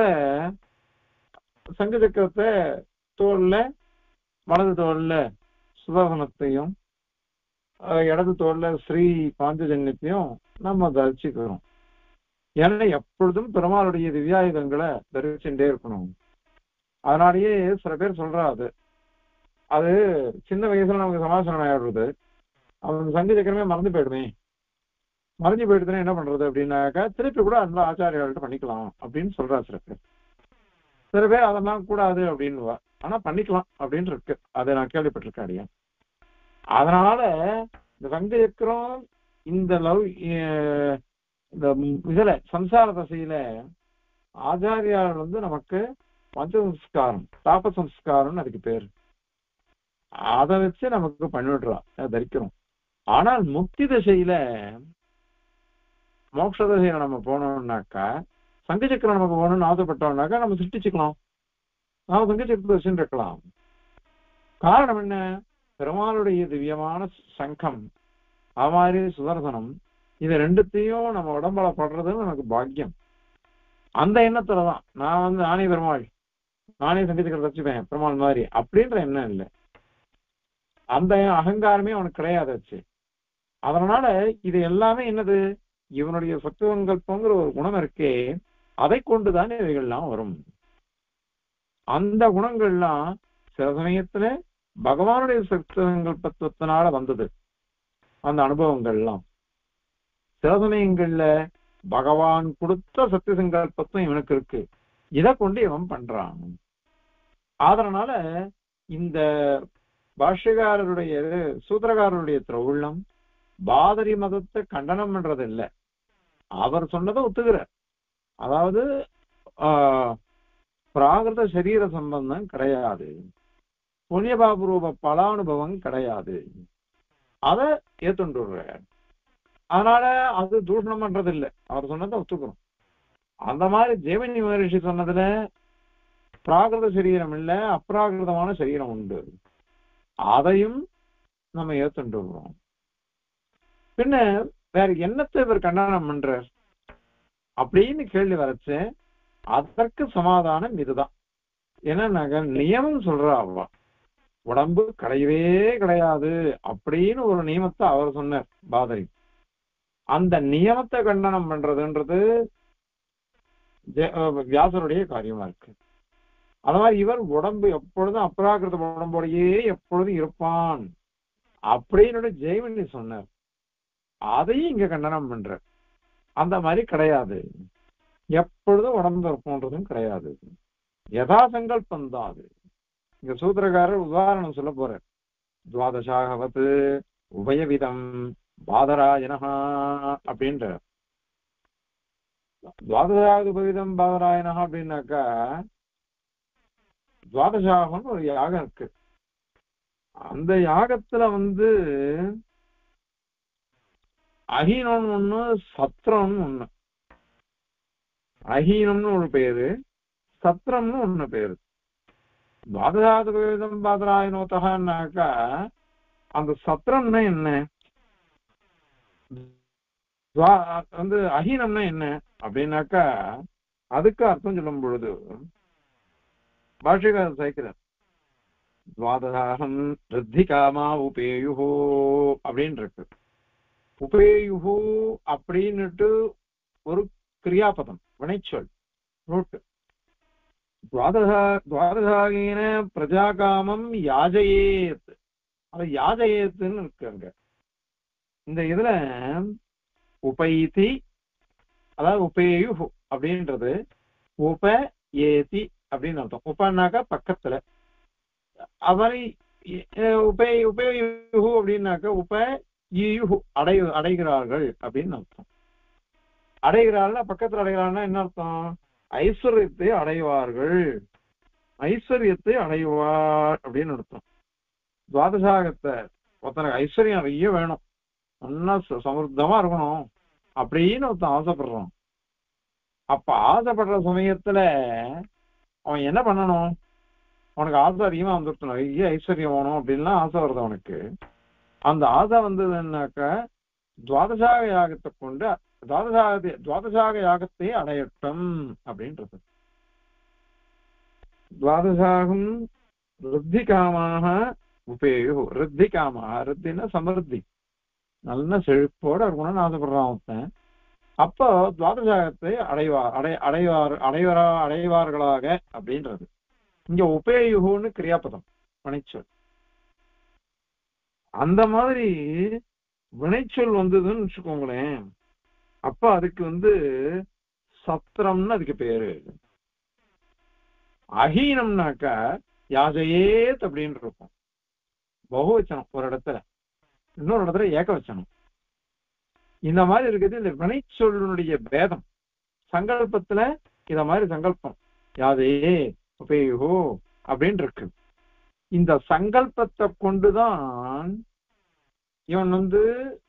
சங்கு சக்கரத்தை தோல்ல வலது தோல்ல சுதர்சனத்தையும் அஹ், இடது தோல்ல ஸ்ரீ பாஞ்சஜன்யத்தையும் நம்ம தரிசிக்கிறோம் ஏன்னா எப்பொழுதும் பெருமாளுடைய திவ்யாயுதங்களை தரிச்சுட்டே இருக்கணும் அதனாலேயே சில பேர் சொல்றா அது அது சின்ன வயசுல நமக்கு சமாசனம் ஆயிடுறது அவன் சங்கு சக்கரமே மறந்து போயிடுமே மறைஞ்சு போயிடுதுன்னா என்ன பண்றது அப்படின்னாக்கா திருப்பி கூட அந்த ஆச்சாரியாள்கிட்ட பண்ணிக்கலாம் அப்படின்னு சொல்றா சில பேர் சில பேர் அதெல்லாம் கூடாது அப்படின்னுவா ஆனா பண்ணிக்கலாம் அப்படின்னு இருக்கு அதை நான் கேள்விப்பட்டிருக்கேன் அடியா அதனால இந்த சங்கு சக்கரம் இந்த லவ் இந்த இதுல சம்சார தசையில ஆச்சாரியார் வந்து நமக்கு பஞ்சசம்ஸ்காரம் தாப சம்ஸ்காரம்னு அதுக்கு பேர் அதை வச்சு நமக்கு பண்ணிவிடுறோம் அதை தரிக்கிறோம் ஆனால் முக்தி திசையில மோட்ச திசையில நம்ம போனோம்னாக்கா சங்கு சக்கரம் நமக்கு போகணும்னு ஆசைப்பட்டோம்னாக்கா நம்ம சிருஷ்டிச்சுக்கலாம் நாம சங்கு சக்கரத்தை வச்சுட்டு இருக்கலாம் காரணம் என்ன பெருமாளுடைய திவ்யமான சங்கம் அது மாதிரி சுதர்சனம் இது ரெண்டுத்தையும் நம்ம உடம்புல படுறது நமக்கு பாக்கியம் அந்த எண்ணத்துலதான் நான் வந்து நானே பெருமாள் நானே சங்கீதத்தில் வச்சுப்பேன் பெருமாள் மாதிரி அப்படின்ற எண்ணம் இல்லை அந்த அகங்காரமே அவனுக்கு கிடையாது வச்சு அதனால இது எல்லாமே என்னது இவனுடைய சத்துவங்கல்பங்கிற ஒரு குணம் இருக்கே அதை கொண்டுதான் இவைகள்லாம் வரும் அந்த குணங்கள்லாம் சில சமயத்துல பகவானுடைய சத்துவங்கல்பத்தினால வந்தது அந்த அனுபவங்கள்லாம் சில சமயங்கள்ல பகவான் கொடுத்த சத்திய சங்கல்பத்தும் இவனுக்கு இருக்கு இதை கொண்டு இவன் பண்றான் அதனால இந்த பாஷ்யக்காரருடைய சூத்திரக்காரருடைய திரவுள்ளம் பாதரி மதத்தை கண்டனம் பண்றது இல்ல அவர் சொன்னதை ஒத்துக்கிறார் அதாவது ஆஹ், பிராகிருத சரீர சம்பந்தம் கிடையாது புண்ணியபாபு ரூப பலானுபவம் கிடையாது அதை ஏத்துண்டுறார் அதனால அது தூஷணம் பண்றது இல்ல அவர் சொன்னதை ஒத்துக்கிறோம் அந்த மாதிரி ஜெயமணி மகரிஷி சொன்னதுல பிராகிருத சரீரம் இல்ல அப்ராகிருதமான சரீரம் உண்டு அதையும் நம்ம ஏத்துண்டுறோம் பின்ன வேற என்னத்தை இவர் கண்டனம் பண்றார் அப்படின்னு கேள்வி வரச்சு அதற்கு சமாதானம் இதுதான் ஏன்னா நாங்க நியமம் சொல்றா அவ உடம்பு கிடையவே கிடையாது அப்படின்னு ஒரு நியமத்தை அவர் சொன்னார் பாதரி அந்த நியமத்தை கண்டனம் பண்றதுன்றது ஜெ- அஹ் வியாசருடைய காரியமா இருக்கு அது மாதிரி இவர் உடம்பு எப்பொழுதும் அப்ராகிருத உடம்போடையே எப்பொழுதும் இருப்பான் அப்படின்னு ஜெய்வனி சொன்னார் அதையும் இங்க கண்டனம் பண்ற அந்த மாதிரி கிடையாது எப்பொழுதும் உடம்பு இருப்போன்றதும் கிடையாது யதா சங்கல்பம் தான் அது இங்க சூத்திரக்காரர் உதாரணம் சொல்ல போறார் துவாதசாகவத் உபயவிதம் பாதராயனஹா அப்படின்ற துவாதசாவது உபவிதம் பாதராயனஹா அப்படின்னாக்கா துவாதசாகம்னு ஒரு யாகம் இருக்கு அந்த யாகத்துல வந்து அஹீனம்னு ஒண்ணு சத்திரம்னு ஒண்ணு அஹீனம்னு ஒரு பேரு சத்திரம்னு ஒண்ணு பேரு துவாதசாதம் பாதராயனோத்தகான்னாக்கா அந்த சத்திரம்னா என்ன துவா- வந்து அஹீனம்னா என்ன அப்படின்னாக்கா அதுக்கு அர்த்தம் சொல்லும் பொழுது பாஷிகாரர் சேர்க்கிறார் துவாதசாகம் ரித்தி காமா உபேயுஹோ அப்படின்னு இருக்கு உபேயுஹு அப்படின்னுட்டு ஒரு கிரியாபதம் வினைச்சொல் ரூட் துவாதசா துவாதசாகின பிரஜாகாமம் யாஜயேத் அது யாஜயேத்துன்னு இருக்கு அங்க இந்த இதுல உபைதி அதாவது உபேயுஹு அப்படின்றது உப ஏதி அப்படின்னு அர்த்தம் உபன்னாக்கா பக்கத்துல அவரை அஹ், உபே உபேயுஹு அப்படின்னாக்கா உப ஈயுஹு அடை அடைகிறார்கள் அப்படின்னு அர்த்தம் அடைகிறார்கள் பக்கத்துல அடைகிறாங்கன்னா என்ன அர்த்தம் ஐஸ்வர்யத்தை அடைவார்கள் ஐஸ்வர்யத்தை அடைவார் அப்படின்னு அர்த்தம் துவாதசாகத்தை ஒருத்தனுக்கு ஐஸ்வர்யம் நிறைய வேணும் நல்லா ச- சமൃദ്ധமா இருக்கணும் அப்படின்னு ஒருத்தன் ஆசைப்படுறான் அப்ப ஆசைப்படுற சமயத்துல அவன் என்ன பண்ணணும் அவனுக்கு ஆசை அதிகமா வந்துருச்சு நிறைய ஐஸ்வர்யம் வேணும் அப்படின்லாம் ஆசை வருது அவனுக்கு அந்த ஆசை வந்ததுன்னாக்க துவாதசாக யாகத்தை கொண்டு துவாதசாக துவாதசாக யாகத்தை அடையட்டும் அப்படின்றது துவாதசாகம் ருத்தி காமாக உபேயு ருத்தி காமாக ருத்தின்னா சமருத்தி நல்ல செழிப்போட இருக்கணும்னு ஆசைப்படுறான் ஒருத்தன் அப்போ துவாதசாகத்தை அடைவார் அடை அடைவார் அடைவரா அடைவார்களாக அப்படின்றது இங்க உபேயுகுன்னு கிரியாபதம் வினைச்சொல் அந்த மாதிரி வினைச்சொல் வந்ததுன்னு வச்சுக்கோங்களேன் அப்ப அதுக்கு வந்து சத்திரம்னு அதுக்கு பேரு அஹீனம்னாக்கா யாஜயேத் அப்படின்னு இருக்கும் பகுவச்சனம் ஒரு இடத்துல இன்னொரு இடத்துல ஏகவச்சனம் இந்த மாதிரி இருக்குது இந்த வினைச்சொல்லுடைய பேதம் சங்கல்பத்துல இத மாதிரி சங்கல்பம் யாதே உபயோகோ அப்படின்னு இருக்கு இந்த சங்கல்பத்தை கொண்டுதான் இவன் வந்து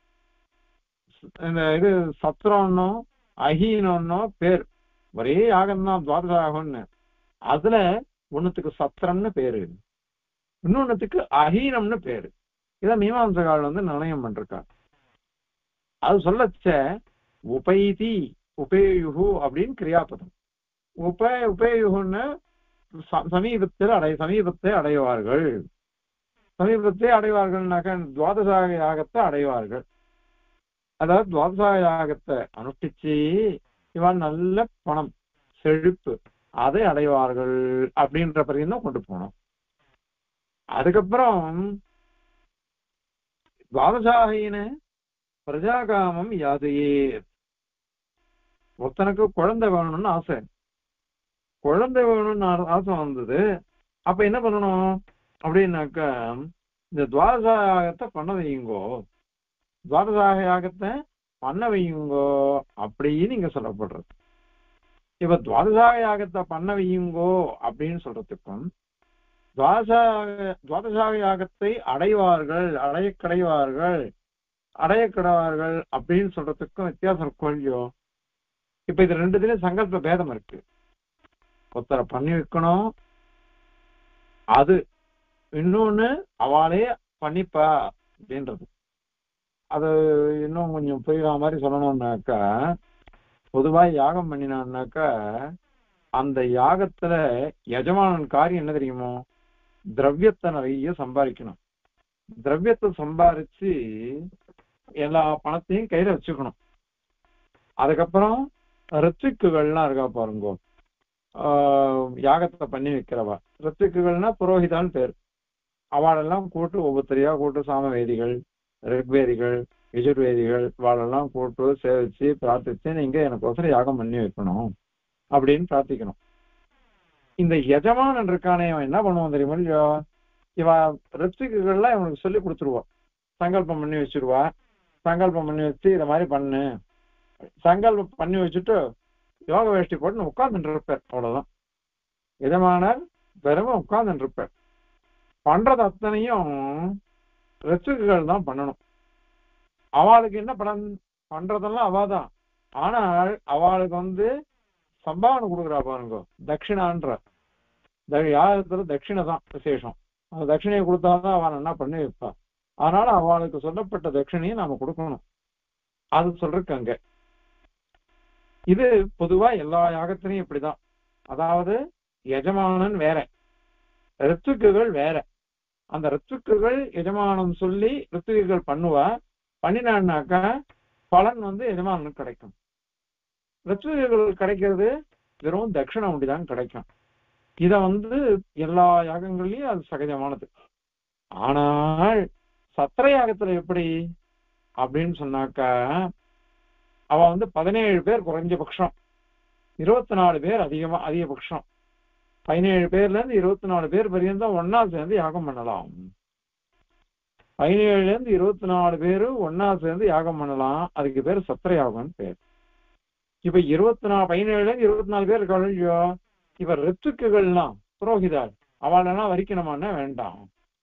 இந்த இது சத்திரம்னோ அஹீனம்னோ பேர் ஒரே யாகம் தான் துவாதசாகம்னு அதுல ஒண்ணுத்துக்கு சத்திரம்னு பேரு இன்னொன்னுத்துக்கு அஹீனம்னு பேரு இத மீமாம்சகால் வந்து நிர்ணயம் பண்றாங்க அது சொல்லச்ச உபைதி உபேயுகு அப்படின்னு கிரியாபதம் உப உபேயுகுன்னு ச- சமீபத்தில் அடை சமீபத்தை அடைவார்கள் சமீபத்தை அடைவார்கள்னாக்க துவாதசாக யாகத்தை அடைவார்கள் அதாவது துவாதசாக யாகத்தை அனுஷ்டிச்சு இவன் நல்ல பணம் செழிப்பு அதை அடைவார்கள் அப்படின்ற பிறகு தான் கொண்டு போனோம் அதுக்கப்புறம் துவாதசாகின பிரஜாகாமம் யாதையே ஒருத்தனுக்கு குழந்தை வேணும்னு ஆசை குழந்தை வேணும்னு ஆ- ஆசை வந்தது அப்ப என்ன பண்ணணும் அப்படின்னாக்கா இந்த துவாதசா யாகத்தை பண்ண வையுங்கோ துவாதசாக யாகத்தை பண்ண வையுங்கோ அப்படின்னு இங்க சொல்லப்படுறது இப்ப துவாதசாக யாகத்தை பண்ண வையுங்கோ அப்படின்னு சொல்றதுக்கும் துவாதசாக துவாதசாக யாகத்தை அடைவார்கள் அடைய கிடைவார்கள் அடைய கிடவார்கள் அப்படின்னு சொல்றதுக்கும் வித்தியாசம் இருக்கும் இல்லையோ இப்ப இது ரெண்டுத்துலயும் சங்கல்ப பேதம் இருக்கு ஒருத்தரை பண்ணி வைக்கணும் அது இன்னொன்னு அவளே பண்ணிப்பா அப்படின்றது அது இன்னும் கொஞ்சம் புரியுற மாதிரி சொல்லணும்னாக்கா பொதுவா யாகம் பண்ணினான்னாக்கா அந்த யாகத்துல எஜமானன் காரியம் என்ன தெரியுமோ திரவியத்தை நிறைய சம்பாதிக்கணும் திரவியத்தை சம்பாரிச்சு எல்லா பணத்தையும் கையில வச்சுக்கணும் அதுக்கப்புறம் ரித்துக்குகள்லாம் இருக்கா பாருங்க ஆஹ் யாகத்தை பண்ணி வைக்கிறவா ரித்துக்குகள்னா புரோகிதான்னு பேர் அவளெல்லாம் கூட்டு ஒவ்வொருத்தரையா கூட்டு சாமவேதிகள் ரிக்வேதிகள் யஜுர்வேதிகள் இவாளெல்லாம் கூட்டு சேவிச்சு பிரார்த்திச்சு நீங்க எனக்கோசரம் யாகம் பண்ணி வைக்கணும் அப்படின்னு பிரார்த்திக்கணும் இந்த எஜமானன் இருக்கானே அவன் என்ன பண்ணுவான் தெரியுமா இல்லையோ இவ ரித்துக்குகள்லாம் இவனுக்கு சொல்லி கொடுத்துருவா சங்கல்பம் பண்ணி வச்சிருவா சங்கல்பம் பண்ணி வச்சு இத மாதிரி பண்ணு சங்கல்பம் பண்ணி வச்சுட்டு யோக வேஷ்டி போட்டு உட்கார்ந்துட்டு இருப்பார் அவ்வளவுதான் எஜமானர் வெறும் உட்கார்ந்துட்டு இருப்பார் பண்றது அத்தனையும் ரித்துக்குகள் தான் பண்ணணும் அவளுக்கு என்ன பலன் பண்றதெல்லாம் அவாதான் ஆனால் அவளுக்கு வந்து சம்பாவனை கொடுக்குறா பாருங்க தட்சிணான்ற த- யாகத்துல தட்சிணை தான் விசேஷம் அந்த தட்சிணையை கொடுத்தாதான் அவன் என்ன பண்ணி வைப்பா அதனால அவளுக்கு சொல்லப்பட்ட தட்சிணையை நாம கொடுக்கணும் அது சொல்றதுக்கு இது பொதுவா எல்லா யாகத்திலையும் இப்படிதான் அதாவது எஜமானன் வேற ரித்துக்குகள் வேற அந்த ரித்துக்குகள் எஜமானம் சொல்லி ரித்துக்குகள் பண்ணுவா பண்ணினான்னாக்கா பலன் வந்து எஜமானனுக்கு கிடைக்கும் ரித்துக்குகள் கிடைக்கிறது வெறும் தட்சிணை ஒண்டிதான் கிடைக்கும் இத வந்து எல்லா யாகங்கள்லயும் அது சகஜமானது ஆனால் சத்திர யாகத்துல எப்படி அப்படின்னு சொன்னாக்கா அவ வந்து பதினேழு பேர் குறைஞ்சபட்சம் இருபத்தி நாலு பேர் அதிகமா அதிகபட்சம் பதினேழு பேர்ல இருந்து இருபத்தி நாலு பேர் வரையும் ஒன்னா சேர்ந்து யாகம் பண்ணலாம் பதினேழுல இருந்து இருபத்தி நாலு பேரு ஒன்னா சேர்ந்து யாகம் பண்ணலாம் அதுக்கு பேர் சத்திர யாகம்னு பேர் இப்ப இருபத்தி நாலு பதினேழுல இருந்து இருபத்தி நாலு பேர் இருக்காங்க இல்லையோ இப்ப ரித்துக்குகள்லாம் புரோகிதாள் அவளெல்லாம் வரிக்கணுமான்னா வேண்டாம்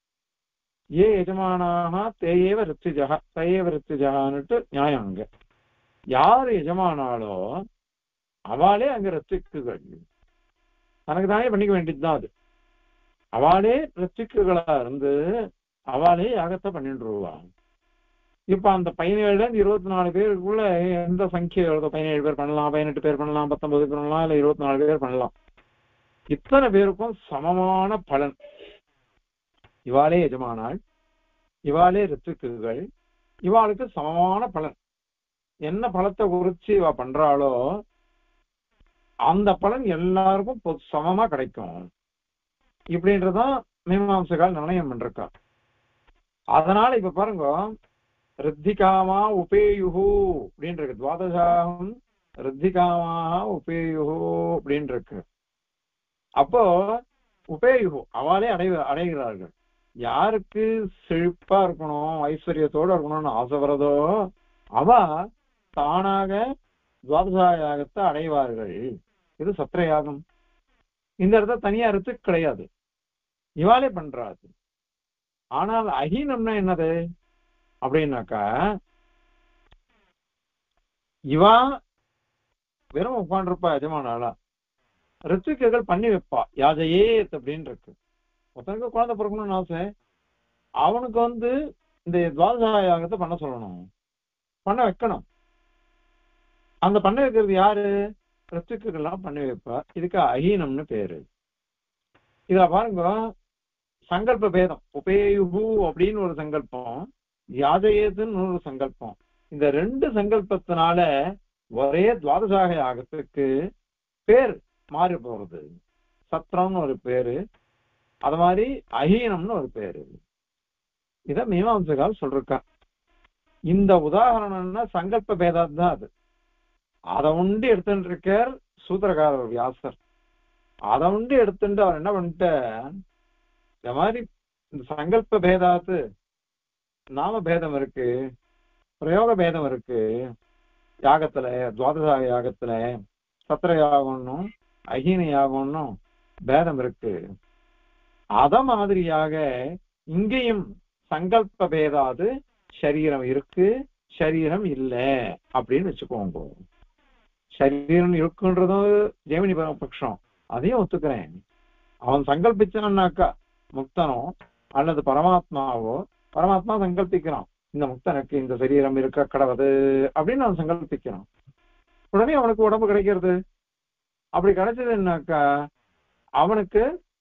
ஏ எஜமானாக தேயேவ ரித்துஜக தயேவ ரித்துஜகான்னுட்டு நியாயம் அங்க யார் எஜமானாலோ அவளே அங்க ரித்துக்குகள் தனக்கு தானே பண்ணிக்க வேண்டியதுதான் அது அவளே ரித்துக்குகளா இருந்து அவளே யாகத்தை பண்ணிட்டுருவா இப்ப அந்த பதினேழுல இருந்து இருபத்தி நாலு பேருக்குள்ள எந்த சங்கிய வருதோ பதினேழு பேர் பண்ணலாம் பதினெட்டு பேர் பண்ணலாம் பத்தொன்பது பேர் பண்ணலாம் இல்ல இருபத்தி நாலு பேர் பண்ணலாம் இத்தனை பேருக்கும் சமமான பலன் இவாளே எஜமானாள் இவாளே ரித்துக்குகள் இவாளுக்கு சமமான பலன் என்ன பலத்தை குறிச்சு இவ பண்றாளோ அந்த பலன் எல்லாருக்கும் பொ- சமமா கிடைக்கும் இப்படின்றதான் மீமாம்சகால் நிர்ணயம் பண்றா அதனால இப்ப பாருங்க ரித்திகாமா உபேயுகு அப்படின்னு இருக்கு துவாதசாகம் ரித்திகாமா உபேயுகு அப்படின்னு இருக்கு அப்போ உபேயுகு அவளே அடை அடைகிறார்கள் யாருக்கு செழிப்பா இருக்கணும் ஐஸ்வர்யத்தோட இருக்கணும்னு ஆசை வரதோ அவ தானாக துவாதசா யாகத்தை அடைவார்கள் இது சத்திர யாகம் இந்த இடத்துல தனியா ரித்து கிடையாது இவாளே பண்றாது ஆனால் அஹீனம்னா என்னது அப்படின்னாக்கா இவா வெறும் உட்காண்டிருப்பா எஜமானாளா ரித்துக்குகள் பண்ணி வைப்பா யாஜையேத் அப்படின்னு இருக்கு ஒருத்தனுக்கு குழந்தை பிறக்கணும்னு ஆசை அவனுக்கு வந்து இந்த துவாதசா யாகத்தை பண்ண சொல்லணும் பண்ண வைக்கணும் அந்த பண்ண வைக்கிறது யாரு ரித்துக்குகள்லாம் பண்ணி வைப்பா இதுக்கு அஹீனம்னு பேரு இதுல பாருங்க சங்கல்ப பேதம் உபேயுகு அப்படின்னு ஒரு சங்கல்பம் யாஜயேதுன்னு ஒரு சங்கல்பம் இந்த ரெண்டு சங்கல்பத்தினால ஒரே துவாதசாக யாகத்துக்கு பேர் மாறி போறது சத்திரம்னு ஒரு பேரு அது மாதிரி அஹீனம்னு ஒரு பேரு இத மீமாம்சகால் சொல்றா இந்த உதாரணம்னா சங்கல்ப பேதம் தான் அது அதை உண்டு எடுத்துட்டு இருக்கார் சூத்திரகாரர் வியாசர் அதை உண்டு எடுத்துட்டு அவர் என்ன பண்ணிட்ட இந்த மாதிரி இந்த சங்கல்ப பேதாத்து நாம பேதம் இருக்கு பிரயோக பேதம் இருக்கு யாகத்துல துவாதசா யாகத்துல சத்திர யாகம்னும் அஹீன யாகம்னும் பேதம் இருக்கு அத மாதிரியாக இங்கேயும் சங்கல்ப பேதாது சரீரம் இருக்கு சரீரம் இல்ல அப்படின்னு வச்சுக்கோங்க சரீரம் இருக்குன்றதும் ஜெமினி பட்சம் அதையும் ஒத்துக்கிறேன் அவன் சங்கல்பிச்சான்னாக்கா முக்தனோ அல்லது பரமாத்மாவோ பரமாத்மா சங்கல்பிக்கிறான் இந்த முக்தனுக்கு இந்த சரீரம் இருக்க கடவுது அப்படின்னு அவன் சங்கல்பிக்கிறான் உடனே அவனுக்கு உடம்பு கிடைக்கிறது அப்படி கிடைச்சதுன்னாக்கா அவனுக்கு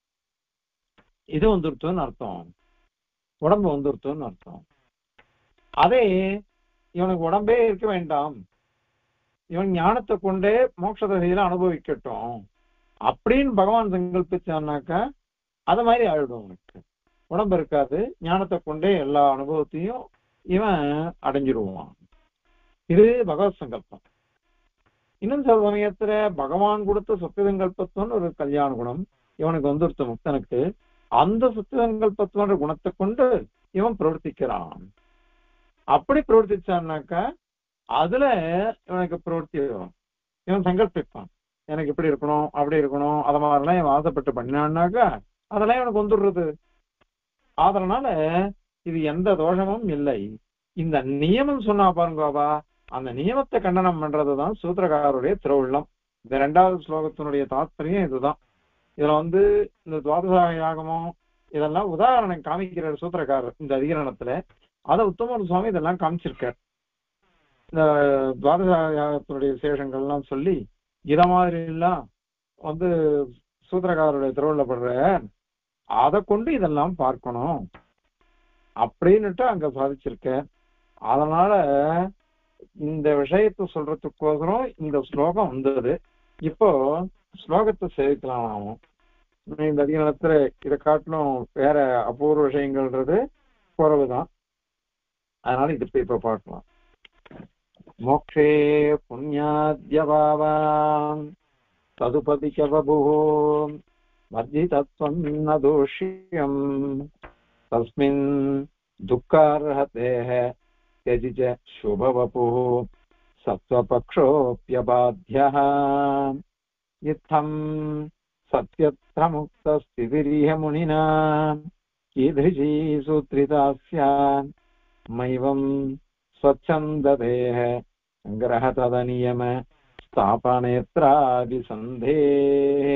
இது வந்துருத்துன்னு அர்த்தம் உடம்பு வந்துருத்துன்னு அர்த்தம் அதே இவனுக்கு உடம்பே இருக்க வேண்டாம் இவன் ஞானத்தை கொண்டே மோட்ச தசையில அனுபவிக்கட்டும் அப்படின்னு பகவான் சங்கல்பிச்சான்னாக்கா அத மாதிரி ஆயிடும் அவனுக்கு உடம்பு இருக்காது ஞானத்தை கொண்டே எல்லா அனுபவத்தையும் இவன் அடைஞ்சிருவான் இது பகவத் சங்கல்பம் இன்னும் சில சமயத்துல பகவான் கொடுத்த சத்திய சங்கல்பத்துவன்னு ஒரு கல்யாண குணம் இவனுக்கு வந்துருத்த முக்தனுக்கு அந்த சத்திய சங்கல்பத்துவன்ற குணத்தை கொண்டு இவன் பிரவர்த்திக்கிறான் அப்படி பிரவர்த்திச்சான்னாக்கா அதுல இவனுக்கு பிரவர்த்தி வரும் இவன் சங்கல்பிப்பான் எனக்கு இப்படி இருக்கணும் அப்படி இருக்கணும் அத மாதிரிலாம் இவன் ஆசைப்பட்டு பண்ணினான்னாக்கா அதெல்லாம் இவனுக்கு வந்துடுறது அதனால இது எந்த தோஷமும் இல்லை இந்த நியமம் சொன்னா பாருங்கோவா அந்த நியமத்தை கண்டனம் பண்றதுதான் சூத்திரக்காரருடைய திருவுள்ளம் இந்த ரெண்டாவது ஸ்லோகத்தினுடைய தாத்பரியம் இதுதான் இதுல வந்து இந்த துவாதச யாகமம் இதெல்லாம் உதாரணம் காமிக்கிறார் சூத்திரக்காரர் இந்த அதிகரணத்துல அதை உத்தமர் சுவாமி இதெல்லாம் காமிச்சிருக்கார் இந்த துவாதச யாகத்தினுடைய விசேஷங்கள்லாம் சொல்லி இத மாதிரி எல்லாம் வந்து சூத்திரக்காரருடைய திருவிழப்படுற அதை கொண்டு இதெல்லாம் பார்க்கணும் அப்படின்னுட்டு அங்க சாதிச்சிருக்க அதனால இந்த விஷயத்தை சொல்றதுக்கோசரம் இந்த ஸ்லோகம் வந்தது இப்போ ஸ்லோகத்தை சேவிக்கலாம் நாமும் இந்த அதிகாரத்துல இதை காட்டிலும் வேற அபூர்வ விஷயங்கள்ன்றது குறவுதான் அதனால இது இப்ப இப்ப பார்க்கலாம் மோக்ஷே புண்ணியாத்யபாவான் ததுபதிகவபு மர்ஜிதத்வம் ந தூஷ்யம் தஸ்மின் துக்கார்ஹதேஹ त्यजि च शुभवपुः सत्त्वपक्षोऽप्यबाध्यः इत्थम् सत्यत्र मुक्तस्थितिरिह मुनिना कीदृशी सूत्रिता स्यात् मैवम् स्वच्छन्ददेः सङ्ग्रहतदनियम स्थापनेत्राभिसन्धेः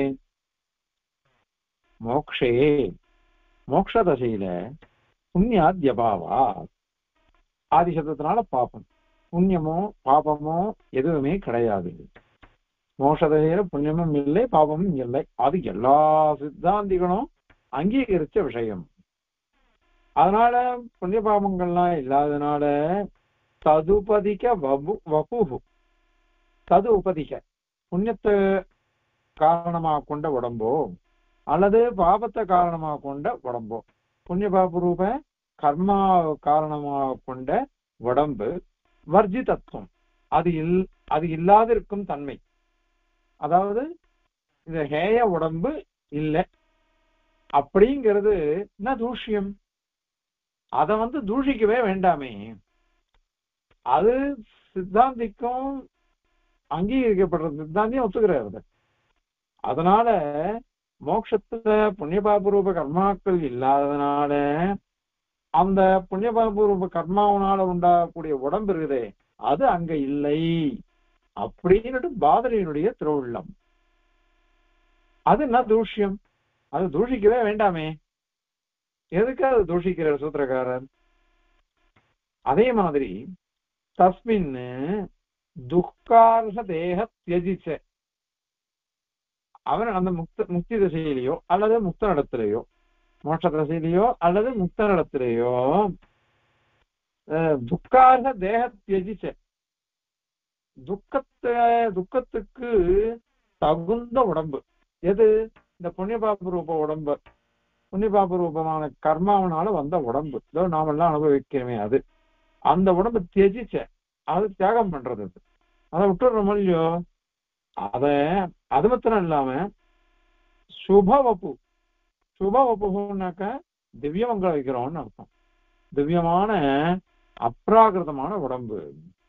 मोक्षे மோக்ஷதசையில புண்ணியாத்யபாவா ஆதிசத்தத்தினால பாபம் புண்ணியமோ பாபமோ எதுவுமே கிடையாது மோஷதையில புண்ணியமும் இல்லை பாபமும் இல்லை அது எல்லா சித்தாந்திகளும் அங்கீகரிச்ச விஷயம் அதனால புண்ணிய பாபங்கள்லாம் இல்லாதனால ததுபதிக்க வபு வபுகு தது உபதிக்க புண்ணியத்தை காரணமாக கொண்ட உடம்போ அல்லது பாபத்தை காரணமாக கொண்ட உடம்போ புண்ணிய பாப ரூப கர்மா காரணமாக கொண்ட உடம்பு வர்ஜிதத்துவம் அது இல் அது இல்லாதிருக்கும் தன்மை அதாவது இந்த ஹேய உடம்பு இல்லை அப்படிங்கிறது என்ன தூஷ்யம் அத வந்து தூஷிக்கவே வேண்டாமே அது சித்தாந்திக்கும் அங்கீகரிக்கப்படுற சித்தாந்தியும் ஒத்துக்கிறாரு அதனால மோட்சத்துல புண்ணியபாப ரூப கர்மாக்கள் இல்லாததுனால அந்த புண்ணியபாப ரூப கர்மாவனால உண்டாகக்கூடிய உடம்பு இருக்குதே அது அங்க இல்லை அப்படின்னுட்டு பாதரியினுடைய திருவுள்ளம் அது என்ன தூஷ்யம் அது தூஷிக்கவே வேண்டாமே எதுக்கு அது தூஷிக்கிறார் சூத்திரக்காரர் அதே மாதிரி தஸ்மின் துக்கார்ஹ தேக தியஜிச்ச அவன் அந்த முக்த முக்தி திசையிலேயோ அல்லது முக்த நடத்திலேயோ மோட்ச திசையிலேயோ அல்லது முக்த நடத்திலேயோ துக்கார்க தேக தியஜிச்ச துக்கத்தை துக்கத்துக்கு தகுந்த உடம்பு எது இந்த புண்ணியபாப ரூப உடம்பு புண்ணியபாப ரூபமான கர்மாவனால வந்த உடம்பு இதோ நாமெல்லாம் அனுபவிக்கிறோமே அது அந்த உடம்பு தியஜிச்ச அது தியாகம் பண்றது அது அதை விட்டுடுறோம் இல்லையோ அத அது மாத்திரம் இல்லாம சுபவப்பு சுபவப்புனாக்க திவ்யமங்கள வைக்கிறோம்னு அர்த்தம் திவ்யமான அப்ராகிருதமான உடம்பு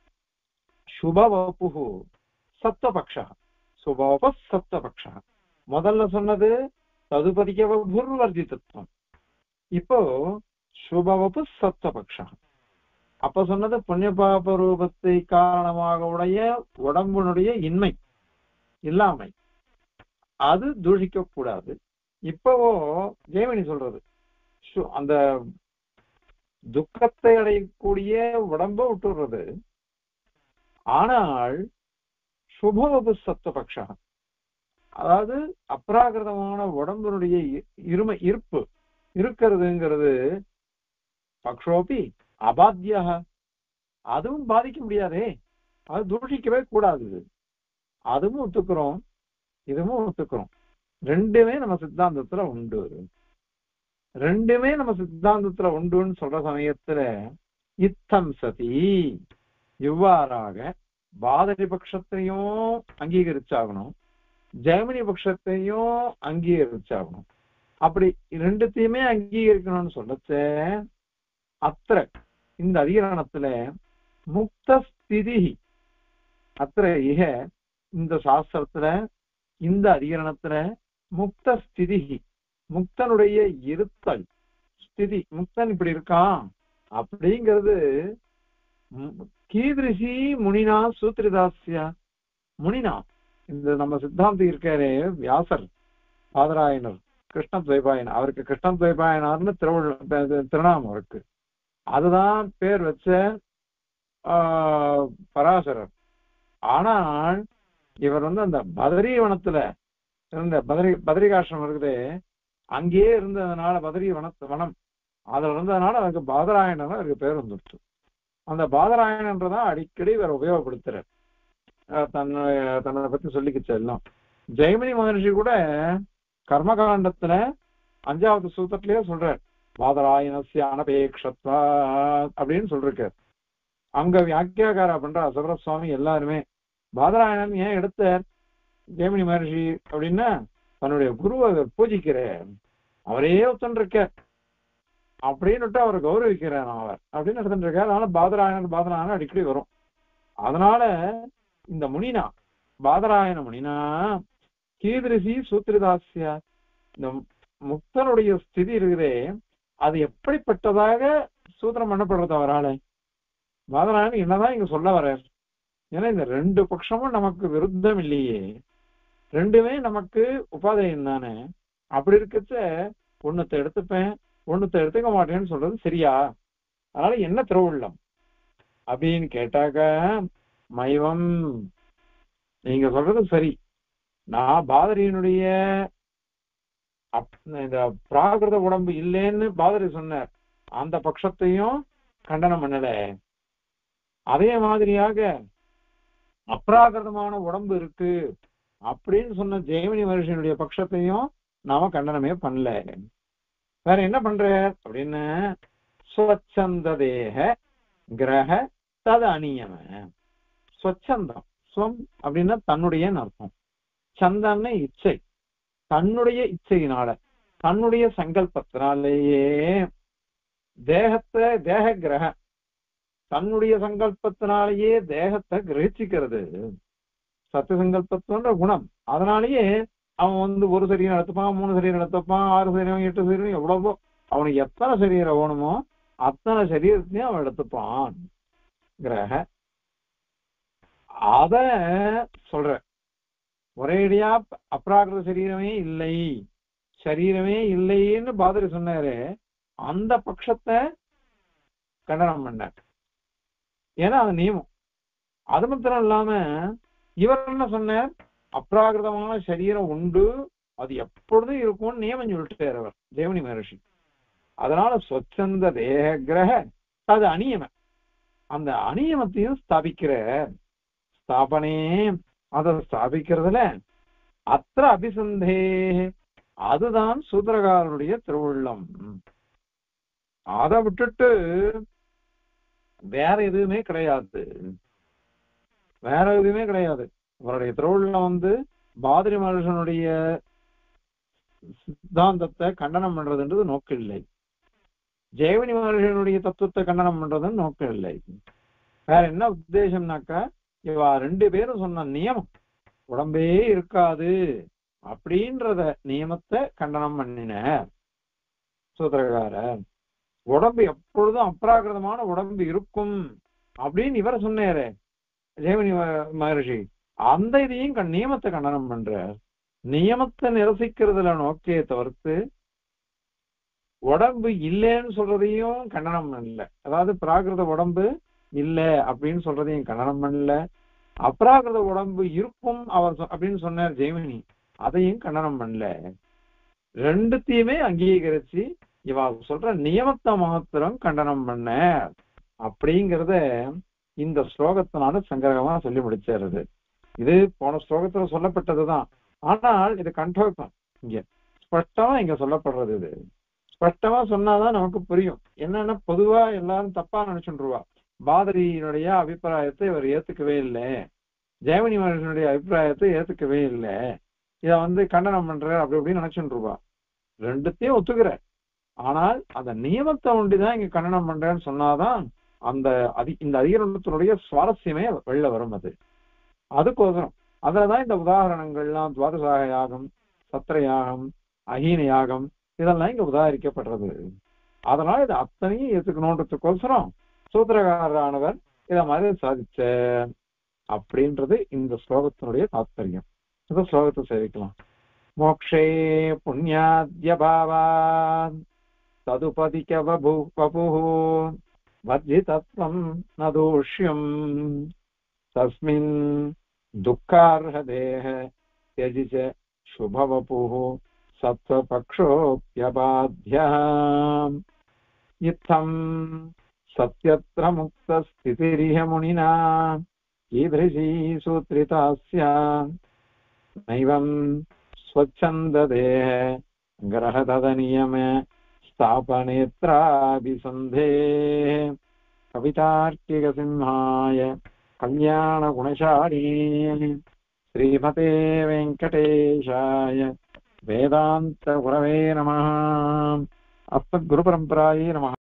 சுபவப்பு சப்தபக்ஷ சுபவப சப்தபக்ஷ முதல்ல சொன்னது ததுபதிக்க புர்வர்ஜிதத்துவம் இப்போ சுபவப்பு சப்தபக்ஷ அப்ப சொன்னது புண்ணியபாப ரூபத்தை காரணமாக உடைய உடம்பினுடைய இன்மை இல்லாமை அது தூஷிக்க கூடாது இப்பவோ ஜெயமணி சொல்றது அந்த துக்கத்தை அடையக்கூடிய உடம்ப விட்டுடுறது ஆனால் சுபவபு சத்துவபக்ஷா அதாவது அப்ராகிருதமான உடம்பினுடைய இருமை இருப்பு இருக்கிறதுங்கிறது பக்ஷோபி அபாத்தியாக அதுவும் பாதிக்க முடியாதே அது தூஷிக்கவே கூடாது அதுவும் ஒத்துக்கிறோம் இதுவும் ஒத்துக்கிறோம் ரெண்டுமே நம்ம சித்தாந்தத்துல உண்டு ரெண்டுமே நம்ம சித்தாந்தத்துல உண்டுன்னு சொல்ற சமயத்துல இத்தம் சதி இவ்வாறாக பாதரி பட்சத்தையும் அங்கீகரிச்சாகணும் ஜெர்மனி பட்சத்தையும் அங்கீகரிச்சாகணும் அப்படி ரெண்டுத்தையுமே அங்கீகரிக்கணும்னு சொல்லச்ச அத்திர இந்த அதிகரணத்துல முக்த ஸ்திதி அத்திர இக இந்த சாஸ்திரத்துல இந்த அதிகரணத்துல முக்த ஸ்திதி முக்தனுடைய இருத்தல் ஸ்திதி முக்தன் இப்படி இருக்கான் அப்படிங்கிறது ம், கீதிருஷி முனினா சூத்திரதாசியா முனினா இந்த நம்ம சித்தாந்தி இருக்காரே வியாசர் பாதராயனர் கிருஷ்ண துவைபாயன் அவருக்கு கிருஷ்ண துவைபாயனார்னு திருவள்ள தி- திருநாமம் இருக்கு அதுதான் பேர் வச்ச ஆஹ், பராசரர் ஆனால் இவர் வந்து அந்த பதரி வனத்துல இருந்த பதரி பதரிகாசிரமம் இருக்குது அங்கேயே இருந்ததுனால பதரி வனத்து வனம் அதுல இருந்ததுனால அவருக்கு பாதராயணன் அவருக்கு பேர் வந்துடுச்சு அந்த பாதராயணன்றதான் அடிக்கடி இவர் உபயோகப்படுத்துறார் அஹ் தன்னை தன்னை பத்தி சொல்லிக்கிச்சு எல்லாம் ஜெயமணி மகர்ஷி கூட கர்மகாண்டத்துல அஞ்சாவது சூத்திரத்திலேயே சொல்றார் பாதராயணசிய அனபேக்ஷத்வா அப்படின்னு சொல்லிருக்கார் அங்க வியாக்கியாகாரா பண்ற அசபர சுவாமி எல்லாருமே பாதராயணன் ஏன் எடுத்தார் ஜெயமணி மகர்ஷி அப்படின்னா தன்னுடைய குருவை அவர் பூஜிக்கிறார் அவரே ஒருத்தன் இருக்கார் அப்படின்னுட்டு அவர் கௌரவிக்கிறார் அவர் அப்படின்னு எடுத்துட்டு இருக்கார் அதனால பாதராயணன் பாதராயணன் அடிக்கடி வரும் அதனால இந்த முனினா பாதராயண முனினா கீதிருசி சூத்திரதாசியா இந்த முக்தனுடைய ஸ்திதி இருக்குதே அது எப்படிப்பட்டதாக சூத்திரம் பண்ணப்படுறது அவரால பாதராயணன் என்னதான் இங்க சொல்ல வர்றார் ஏன்னா இந்த ரெண்டு பட்சமும் நமக்கு விருத்தம் இல்லையே ரெண்டுமே நமக்கு உபாதையம் தானே அப்படி இருக்கச்ச ஒண்ணுத்தை எடுத்துப்பேன் ஒண்ணுத்தை எடுத்துக்க மாட்டேன்னு சொல்றது சரியா அதனால என்ன திருவுள்ளம் அப்படின்னு கேட்டாக்க மைவம் நீங்க சொல்றது சரி நான் பாதரியினுடைய அப்- இந்த பிராகிருத உடம்பு இல்லைன்னு பாதரி சொன்னார் அந்த பட்சத்தையும் கண்டனம் பண்ணல அதே மாதிரியாக அப்ராகிருதமான உடம்பு இருக்கு அப்படின்னு சொன்ன ஜெயமணி மனுஷனுடைய பட்சத்தையும் நாம கண்டனமே பண்ணல வேற என்ன பண்ற அப்படின்னு ஸ்வச்சந்த தேக கிரக தது அநியம ஸ்வச்சந்தம் ஸ்வம் அப்படின்னா தன்னுடைய அர்த்தம் சந்தன்னு இச்சை தன்னுடைய இச்சையினால தன்னுடைய சங்கல்பத்தினாலேயே தேகத்தை தேக கிரக தன்னுடைய சங்கல்பத்தினாலேயே தேகத்தை கிரகிச்சிக்கிறது சத்திய சங்கல்பத்தோன்ற குணம் அதனாலேயே அவன் வந்து ஒரு சரீரம் எடுத்துப்பான் மூணு சரீரம் எடுத்துப்பான் ஆறு சரீரம் எட்டு சரீரம் எவ்வளவோ அவனுக்கு எத்தனை சரீரம் வேணுமோ அத்தனை சரீரத்தையும் அவன் எடுத்துப்பான் கிரக அத சொல்ற ஒரேடியா அப்ராகிருத சரீரமே இல்லை சரீரமே இல்லைன்னு பாதரி சொன்னாரு அந்த பட்சத்தை கண்டனம் பண்ணார் ஏன்னா அது நியமம் அது மாத்திரம் இல்லாம இவர் என்ன சொன்னார் அப்ராகிருதமான சரீரம் உண்டு அது எப்பொழுதும் இருக்கும்னு நியமம் சொல்லிட்டார் அவர் தேவனி மகர்ஷி அதனால சொச்சந்த தேக கிரக அது அநியம அந்த அநியமத்தையும் ஸ்தாபிக்கிற ஸ்தாபனே அதை ஸ்தாபிக்கிறதுல அத்திர அபிசந்தே அதுதான் சூத்திரகாரனுடைய திருவுள்ளம் அதை விட்டுட்டு வேற எதுவுமே கிடையாது வேற எதுவுமே கிடையாது அவருடைய திருவுள்ளம் வந்து பாதிரி மனுஷனுடைய சித்தாந்தத்தை கண்டனம் பண்றதுன்றது நோக்கம் இல்லை ஜெயவனி மகர்ஷனுடைய தத்துவத்தை கண்டனம் பண்றதுன்னு நோக்கம் இல்லை வேற என்ன உத்தேசம்னாக்கா இவா ரெண்டு பேரும் சொன்ன நியமம் உடம்பே இருக்காது அப்படின்றத நியமத்தை கண்டனம் பண்ணினார் சூத்திரகாரர் உடம்பு எப்பொழுதும் அப்ராகிருதமான உடம்பு இருக்கும் அப்படின்னு இவர் சொன்னாரு ஜெயமணி ம- மகரிஷி அந்த இதையும் கண்- நியமத்தை கண்டனம் பண்றார் நியமத்தை நிரசிக்கிறதுல நோக்கிய தவிர்த்து உடம்பு இல்லைன்னு சொல்றதையும் கண்டனம் பண்ணல அதாவது பிராகிருத உடம்பு இல்ல அப்படின்னு சொல்றதையும் கண்டனம் பண்ணல அப்ராகிருத உடம்பு இருக்கும் அவர் சொ- அப்படின்னு சொன்னார் ஜெயமணி அதையும் கண்டனம் பண்ணல ரெண்டுத்தையுமே அங்கீகரிச்சு இவ சொல்ற நியமத்தை மாத்திரம் கண்டனம் பண்ண அப்படிங்கறத இந்த ஸ்லோகத்தினால சங்கரகமா சொல்லி முடிச்சிருது இது போன ஸ்லோகத்துல சொல்லப்பட்டதுதான் ஆனால் இது கண்டோக்கம் இங்க ஸ்பஷ்டமா இங்க சொல்லப்படுறது இது ஸ்பஷ்டமா சொன்னாதான் நமக்கு புரியும் என்னன்னா பொதுவா எல்லாரும் தப்பா நினைச்சுருவா பாதரியினுடைய அபிப்பிராயத்தை இவர் ஏத்துக்கவே இல்லை ஜெயமணி மகர்ஷனுடைய அபிப்பிராயத்தை ஏத்துக்கவே இல்லை இத வந்து கண்டனம் பண்ற அப்படி இப்படின்னு நினைச்சுருவா ரெண்டுத்தையும் ஒத்துக்கிற ஆனால் அந்த நியமத்தை ஒண்டிதான் இங்க கண்டனம் பண்றேன்னு சொன்னாதான் அந்த அதி இந்த அதிகரணத்தினுடைய சுவாரஸ்யமே வெளில வரும் அது அதுக்கோசரம் அதுலதான் இந்த உதாரணங்கள்லாம் துவாதசாக யாகம் சத்திர யாகம் அஹீன யாகம் இதெல்லாம் இங்க உதாரிக்கப்படுறது அதனால இது அத்தனையும் ஏத்துக்கணுன்றதுக்கோசரம் சூத்திரகாரரானவர் இத மாதிரி சாதிச்ச அப்படின்றது இந்த ஸ்லோகத்தினுடைய தாத்பரியம் இந்த ஸ்லோகத்தை சேவிக்கலாம் மோக்ஷே புண்ணியாத்ய பாவான் ததுபதிக்க வபு வபுः வர்ஜிதத்வம் ந தூஷ்யம் தஸ்மின் துக்கார்ஹதேஹ त्यजि च शुभवपुः सत्त्वपक्षोऽप्यबाध्यः इत्थम् सत्यत्र मुक्तस्थितिरिह मुनिना कीदृशी सूत्रिता स्यात् नैवम् स्वच्छन्ददेह ग्रहतदनियम स्थापनेत्राभिसन्धेः कवितार्किकसिंहाय कल्याणगुणशालिनी श्रीमते वेङ्कटेशाय वेदान्तगुरवे नमः अस्मद्गुरुपरम्परायै नमः